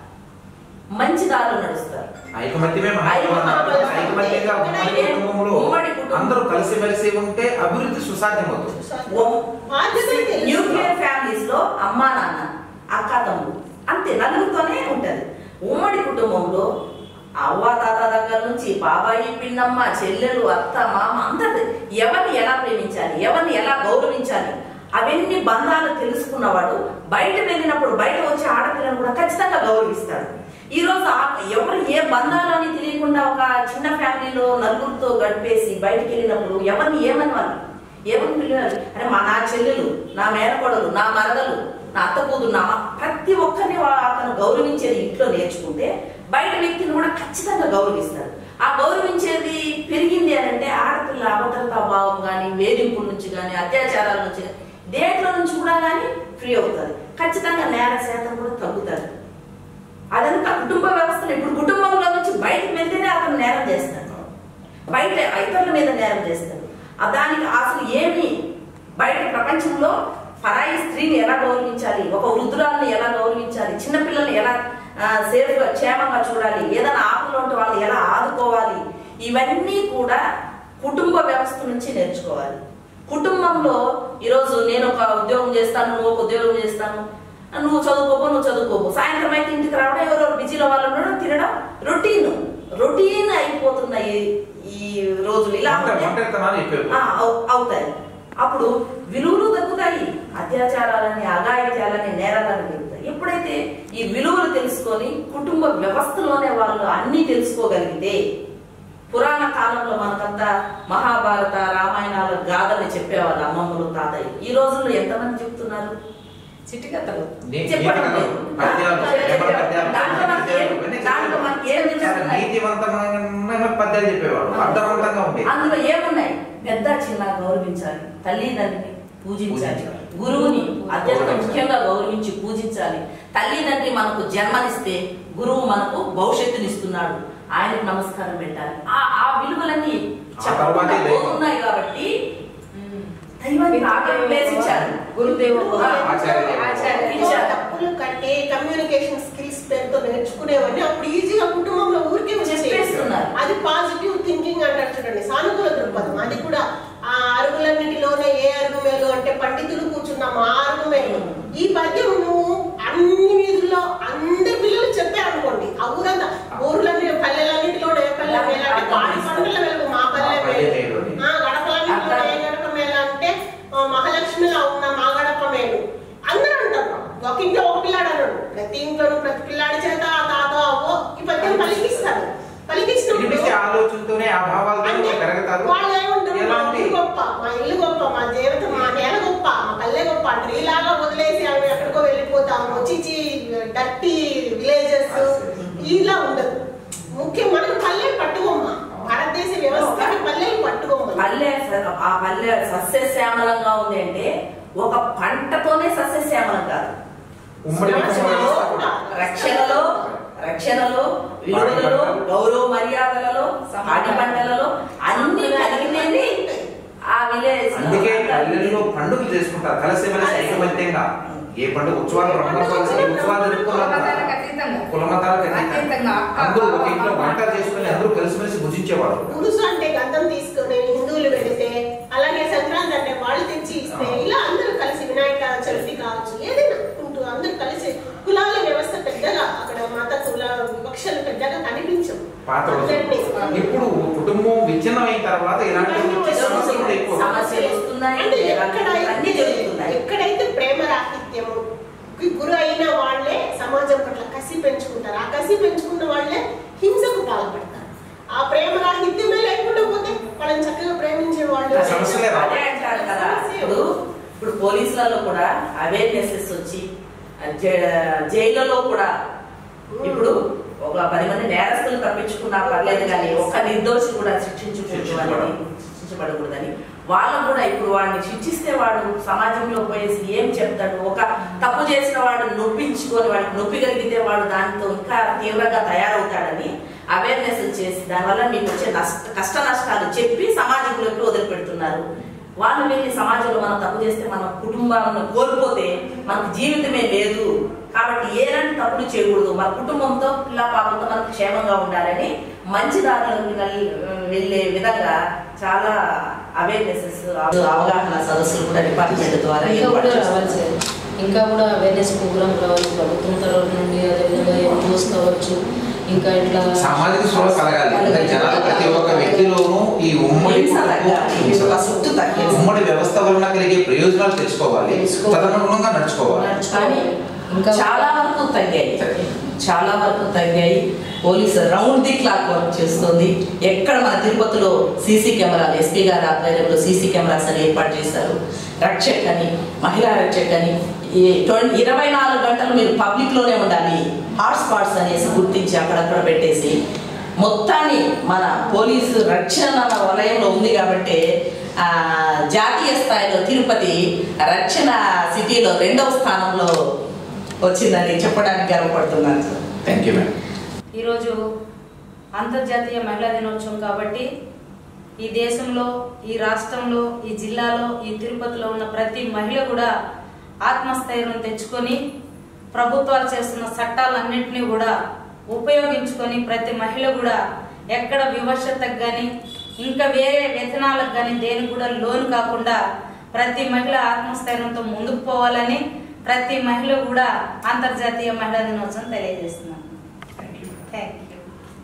మంచి దారిలో నడుస్తారు ఐకమత్యమే మహాత్మ ఐకమత్యంగా ఉమ్మడి కుటుంబంలో ఉమ్మడి కుటుంబం. అందరూ కలిసిమెలిసి ఉంటే అభివృద్ధి సుసాధ్యమవుతుంది బాధ్యత తెలుసు. న్యూక్లియర్ ఫ్యామిలీస్ లో అమ్మా నాన్న అక్క తమ్ముడు అంతే నలుగురితోనే ఉంటది ఉమ్మడి కుటుంబంలో అవ్వ తాత దగ్గర నుంచి బాబాయి పిన్నమ్మ చెల్లెలు అత్త మామ అందరు ఎవరిని ఎలా ప్రేమించాలి ఎవరిని ఎలా గౌరవించాలి అవన్నీ బంధాలు తెలుసుకున్నవాడు బయట వెళ్ళినప్పుడు బయట వచ్చే ఆడపిల్లను కూడా ఖచ్చితంగా గౌరవిస్తాడు ఈ రోజు ఆ- ఎవరు ఏ బంధాలని తెలియకుండా ఒక చిన్న ఫ్యామిలీలో నలుగురితో గడిపేసి బయటికి వెళ్ళినప్పుడు ఎవరిని ఏమని వాళ్ళు ఏమని పిల్లలు అరే మా నా చెల్లెలు నా మేనకోడలు నా మరదలు నా అత్త కూతురు నా అమ్మ, ప్రతి ఒక్కరిని వా- అతను గౌరవించేది ఇంట్లో నేర్చుకుంటే బయట వ్యక్తిని కూడా ఖచ్చితంగా గౌరవిస్తాడు ఆ గౌరవించేది పెరిగింది అని అంటే ఆడపిల్ల అభద్రతా భావం కానీ వేధింపుల నుంచి కానీ అత్యాచారాల నుంచి గాని, దేంట్లో నుంచి కూడా కానీ ఫ్రీ అవుతుంది ఖచ్చితంగా నేర శాతం కూడా తగ్గుతుంది అదంతా కుటుంబ వ్యవస్థలు ఇప్పుడు కుటుంబంలో నుంచి బయటకు వెళ్తేనే అతను నేరం చేస్తాడు బయట ఇతరుల మీద నేరం చేస్తాడు ఆ దానికి అసలు ఏమి బయట ప్రపంచంలో పరాయి స్త్రీని ఎలా గౌరవించాలి ఒక వృద్ధురాలను ఎలా గౌరవించాలి చిన్నపిల్లల్ని ఎలా సేఫ్ గా క్షేమంగా చూడాలి ఏదైనా ఆపదలో ఉంటే వాళ్ళు ఎలా ఆదుకోవాలి ఇవన్నీ కూడా కుటుంబ వ్యవస్థ నుంచి నేర్చుకోవాలి కుటుంబంలో ఈరోజు నేను ఒక ఉద్యోగం చేస్తాను నువ్వు ఒక ఉద్యోగం చేస్తాను నువ్వు చదువుకోపో నువ్వు చదువుకోపో సాయంత్రం అయితే ఇంటికి రావడం ఎవరో బిజీలో వాళ్ళు ఉండడం తినడం రొటీన్ రొటీన్ అయిపోతున్న ఈ- ఈ రోజులు ఇలా ఒంటరి- ఉంటే ఒంటరితనాన్ని ఎక్కువ ఆ, అవు- అవుతాయి అప్పుడు విలువలు తగ్గుతాయి అత్యాచారాలని అఘాయిత్యాలని నేరాలని పెరుగుతాయి ఎప్పుడైతే ఈ విలువలు తెలుసుకొని కుటుంబ వ్యవస్థలోనే వాళ్ళు అన్ని తెలుసుకోగలిగితే పురాణ కాలంలో మనకంతా మహాభారత రామాయణాల గాథలు చెప్పేవాళ్ళు అమ్మమ్మలు తాతయ్య ఈ రోజుల్లో ఎంతమంది చెప్తున్నారు చిటికత్తలు నీ- చెప్పడం నీతి లేదు. కథలు, పద్యాలు, ఎవరి పద్యాలు, దాంట్లో మనకి ఏం- ఇవన్నీ దాంట్లో మనకి ఏం చాలా తెలుస్తున్నాయి? నీతివంతమైన పద్యాలు చెప్పేవాడు అర్థవంతంగా ఉండేది అందులో ఏమున్నాయి పెద్ద చిన్న గౌరవించాలి తల్లిదండ్రిని పూజించాలి పూజించాలి. గురువుని అత్యంత గౌరవించాలి. ముఖ్యంగా గౌరవించి పూజించాలి తల్లిదండ్రి మనకు జన్మనిస్తే గురువు మనకు భవిష్యత్తునిస్తున్నాడు ఆయనకు నమస్కారం పెట్టాలి ఆ ఆ విలువలన్నీ చెప్పకుండా తర్వాతే దైవం. పోతున్నాయి కాబట్టి దైవానికి ఆఖరి ప్లేస్ ఇచ్చారు గురుదేవ ఆ, ఆచార్య దేవో. ఆచార్య ఇచ్చారు. తప్పులు కంటే కమ్యూనికేషన్ స్కిల్స్ పేరుతో నేర్చుకునేవన్నీ అప్పుడు ఈజీగా కుటుంబంలో ఊరికే వచ్చేసేవి. చెప్పేస్తున్నారు. అది పాజిటివ్ థింకింగ్ అంటారు చూడండి సానుకూల దృక్పథం అది కూడా ఆ అరుగులన్నిటిలోనే ఏ అరుగు మేలు అంటే పండితులు కూర్చున్నాం ఆ అరుగు మేలు ఈ పద్యం నువ్వు అన్ని వీధుల్లో అందరి పిల్లలు చెప్పారనుకోండి ఆ ఊరంతా ఊర్లన్నీ పల్లెలన్నిటిలోనే ఏ పల్లె మేలు అంటే పాడి పంటల వెలుగు మా పల్లె మా పల్లె మేలు మేలు. ఆ గడపలన్నిటిలో ఏ గడప మేలు అంటే ఆ, మహాలక్ష్మిలో ఉన్న మా గడప మేలు అందరూ అంటారు ఒక ఇంట్లో ఒక పిల్లాడు అన్నాడు ప్రతి ఇంట్లోనూ ప్రతి పిల్లాడి చేత ఆ తాత అవ్వో ఈ పద్యం పలికిస్తారు పలికించినప్పుడు వినిపిస్తే ఆలోచనతోనే ఆ భావాలతో అంటే పెరగతారు వాళ్ళు ఏమంటారు మా ఎలాంటి ఊరు గొప్ప మా ఇల్లు గొప్ప మా జీవితం మా నేల గొప్ప మా పల్లె గొప్ప ట్రీ లాగా వదిలేసి అవి ఎక్కడికో వెళ్ళిపోతాము చిచి డర్టీ విలేజెస్ ఇలా ఉండదు ముఖ్యం మనకు పల్లె పట్టుకోమ్మ భారతదేశ వ్యవస్థకి పల్లెలు పట్టుకోమ్మ పల్లె స- ఆ పల్లె సస్యశ్యామలంగా ఉంది అంటే ఒక పంటతోనే సస్యశ్యామలం కాదు ఉమ్మడి కుటుంబ వ్యవస్థ కూడా. రక్షణలో రక్షణలో విలువలలో గౌరవ మర్యాదలలో పాటి పంటలలో అన్ని కలిగినవి ఆ విలేజ్ అందుకే పల్లెల్లో పండుగలు చేసుకుంటారు కలిసి మెలిసి ఐకమత్యంగా ఏ పండుగ ఉత్సవాలు బ్రహ్మోత్సవాలు ఏ ఉత్సవాలు జరుపుకున్నారు కులమతాలకు అతీతంగా. కుల మతాలకు అతీతంగా అతీతంగా అక్క, అందరూ ఒక బావ, ఇంట్లో వంట చేసుకుని అందరూ కలిసిమెలిసి భుజించేవారు పురుషు అంటే గంధం తీసుకొని హిందువులు పెడితే అలాగే సంక్రాంతి అంటే వాళ్ళు తెచ్చి ఇస్తే ఇలా అందరూ కలిసి వినాయక చవితి కావచ్చు ఏదైనా ఉంటూ అందరూ కలిసి కులాల వ్యవస్థ పెద్దగా అక్కడ మత కుల వివక్షలు పెద్దగా కనిపించవు పాత అందరినీ రోజులు ఇప్పుడు కుటుంబం విచ్ఛిన్నమైన తర్వాత ఇలాంటి వచ్చే సమస్యలు కూడా ఎక్కువ సమస్యలు వస్తున్నాయి అంటే అన్నీ ఎక్కడైతే జరుగుతున్నాయి ఎక్కడైతే ప్రేమ రాహిత్యము గు- గురు అయిన వాళ్ళే సమాజం పట్ల కసి పెంచుకుంటారు ఆ కసి పెంచుకున్న వాళ్ళే హింసకు పాల్పడతారు ఆ ప్రేమ రాహిత్యమే లేకుండా పోతే వాళ్ళని చక్కగా ప్రేమించే వాళ్ళు ఆ సమస్యలే రావు. అదే అంటారు కదా ఇప్పుడు ఇప్పుడు పోలీసులలో కూడా అవేర్నెసెస్ వచ్చి జై- జైళ్ళలో కూడా ఇప్పుడు ఒక పది మంది నేరస్తులు తప్పించుకున్నా పర్లేదు కానీ ఒక్క నిర్దోషి కూడా శిక్షించకూడదు అని శిక్షించబడకూడదని వాళ్ళకు కూడా ఇప్పుడు వాడిని శిక్షిస్తే వాడు సమాజంలో పోయేసి ఏం చెప్తాడు ఒక తప్పు చేసిన వాడు నొప్పించుకొని వాడికి నొప్పి కలిగితే వాడు దాంతో ఇంకా తీవ్రంగా తయారవుతాడని అవేర్నెస్ చేసి దానివల్ల మీకు వచ్చే నష్ట కష్ట నష్టాలు చెప్పి సమాజంలోకి వదిలిపెడుతున్నారు వాళ్ళు వెళ్ళి సమాజంలో మనం తప్పు చేస్తే మన కుటుంబాలను కోల్పోతే మనకు జీవితమే లేదు కాబట్టి ఏలాంటి తప్పులు చేయకూడదు మన కుటుంబంతో పిల్ల పాపంతో మనకు క్షేమంగా ఉండాలని మంచి దారిలోకి నల్- వెళ్ళే విధంగా చాలా అవేర్నెసెస్ అవగాహన సదస్సులు కూడా డిపార్ట్మెంట్ ద్వారా ఇంకా ఏర్పాటు కూడా చేస్తున్నారు. రావాలి సార్ ఇంకా కూడా అవేర్నెస్ ప్రోగ్రామ్ కావాలి ప్రభుత్వం తరఫు నుండి అదేవిధంగా ఎన్జిఓస్ కావచ్చు ఇంకా ఇట్లా సామాజిక స్పృహ కలగాలి అంటే జనాలు ప్రతి ఒక్క వ్యక్తిలోనూ ఈ ఉమ్మడి హింస కుటుంబం, తగ్గాలి. హింస ఫస్ట్ తగ్గాలి. ఉమ్మడి వ్యవస్థ వలన కలిగే ప్రయోజనాలు తెలుసుకోవాలి తెలుసుకోవాలి. తదనుగుణంగా నడుచుకోవాలి నడుచుకోవాలి. ఇంకా చాలా వరకు తగ్గాయి చాలా వరకు తగ్గాయి police round the clock work చేస్తుంది ఎక్కడ మన తిరుపతిలో సీసీ కెమెరాలు ఎస్పీ గారి ఆధ్వర్యంలో సీసీ కెమెరాస్ అని ఏర్పాటు చేశారు రక్షక్ అని మహిళా రక్షక్ అని ఈ ట్వంటీ ఇరవై నాలుగు గంటలు మీరు పబ్లిక్ లోనే ఉండాలి హాట్ స్పాట్స్ అనేసి గుర్తించి అక్కడక్కడ పెట్టేసి మొత్తాన్ని మన పోలీసు రక్షణ వలయంలో ఉంది కాబట్టి ఆ, జాతీయ స్థాయిలో తిరుపతి రక్షణ సిటీలో రెండవ స్థానంలో వచ్చిందని చెప్పడానికి గర్వపడుతున్నాను సార్ థ్యాంక్ యూ మేడం ఈరోజు అంతర్జాతీయ మహిళా దినోత్సవం కాబట్టి ఈ దేశంలో ఈ రాష్ట్రంలో ఈ జిల్లాలో ఈ తిరుపతిలో ఉన్న ప్రతి మహిళ కూడా ఆత్మస్థైర్యం తెచ్చుకొని ప్రభుత్వాలు చేస్తున్న చట్టాలన్నింటినీ కూడా ఉపయోగించుకొని ప్రతి మహిళ కూడా ఎక్కడ వివశతకు కానీ ఇంకా వేరే వ్యసనాలకు కానీ దేనికి కూడా లోను కాకుండా ప్రతి మహిళ ఆత్మస్థైర్యంతో ముందుకు పోవాలని ప్రతి మహిళ కూడా అంతర్జాతీయ మహిళా దినోత్సవం తెలియజేస్తున్నాను థ్యాంక్ యూ థ్యాంక్ యూ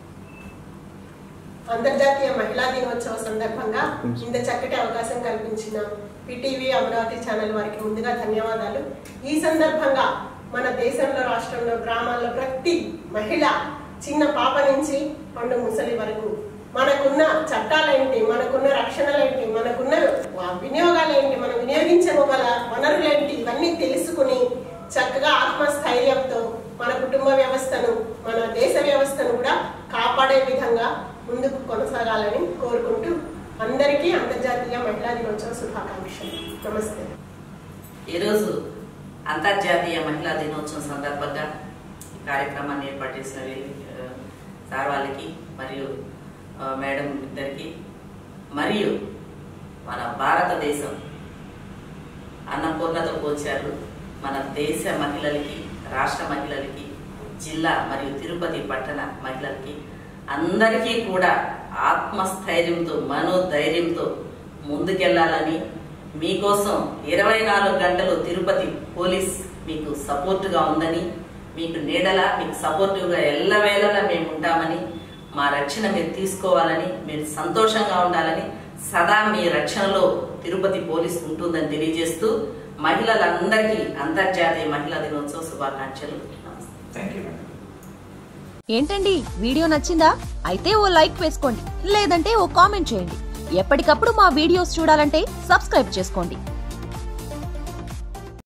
అంతర్జాతీయ మహిళా దినోత్సవ సందర్భంగా ఇంత చక్కటి అవకాశం కల్పించిన పిటివి అమరావతి ఛానల్ వారికి ముందుగా ధన్యవాదాలు ఈ సందర్భంగా మన దేశంలో రాష్ట్రంలో గ్రామాల్లో ప్రతి మహిళ చిన్న పాప నుంచి పండు ముసలి వరకు మనకున్న చట్టాలేంటి మనకున్న రక్షణలేంటి మనకున్న వినియోగాలేంటి మనం వినియోగించగల వనరులేంటి ఇవన్నీ తెలుసుకుని చక్కగా ఆత్మస్థైర్యంతో మన కుటుంబ వ్యవస్థను మన దేశ వ్యవస్థను కూడా కాపాడే విధంగా ముందుకు కొనసాగాలని కోరుకుంటూ అందరికీ అంతర్జాతీయ మహిళా దినోత్సవ శుభాకాంక్షలు నమస్తే ఈరోజు అంతర్జాతీయ మహిళా దినోత్సవం సందర్భంగా ఈ కార్యక్రమాన్ని ఏర్పాటు చేసిన వీరి- ఆ, సార్ వాళ్ళకి మరియు ఆ, మేడం ఇద్దరికి మరియు మన భారతదేశం అన్నపూర్ణతో పోల్చారు మన దేశ మహిళలకి రాష్ట్ర మహిళలకి జిల్లా మరియు తిరుపతి పట్టణ మహిళలకి అందరికీ కూడా ఆత్మస్థైర్యంతో మనోధైర్యంతో ముందుకెళ్లాలని మీకోసం ఇరవై నాలుగు గంటలు తిరుపతి పోలీస్ మీకు సపోర్టుగా ఉందని మీకు నీడలా మీకు సపోర్టివ్గా ఎల్లవేళలా మేము ఉంటామని మా రక్షణ మీరు తీసుకోవాలని మీరు సంతోషంగా ఉండాలని సదా మీ రక్షణలో తిరుపతి పోలీస్ ఉంటుందని తెలియజేస్తూ మహిళలందరికీ అంతర్జాతీయ మహిళా దినోత్సవ శుభాకాంక్షలు నమస్తే థ్యాంక్ యూ మేడం ఏంటండి వీడియో నచ్చిందా అయితే ఓ లైక్ వేసుకోండి లేదంటే ఓ కామెంట్ చేయండి ఎప్పటికప్పుడు మా వీడియోస్ చూడాలంటే సబ్స్క్రైబ్ చేసుకోండి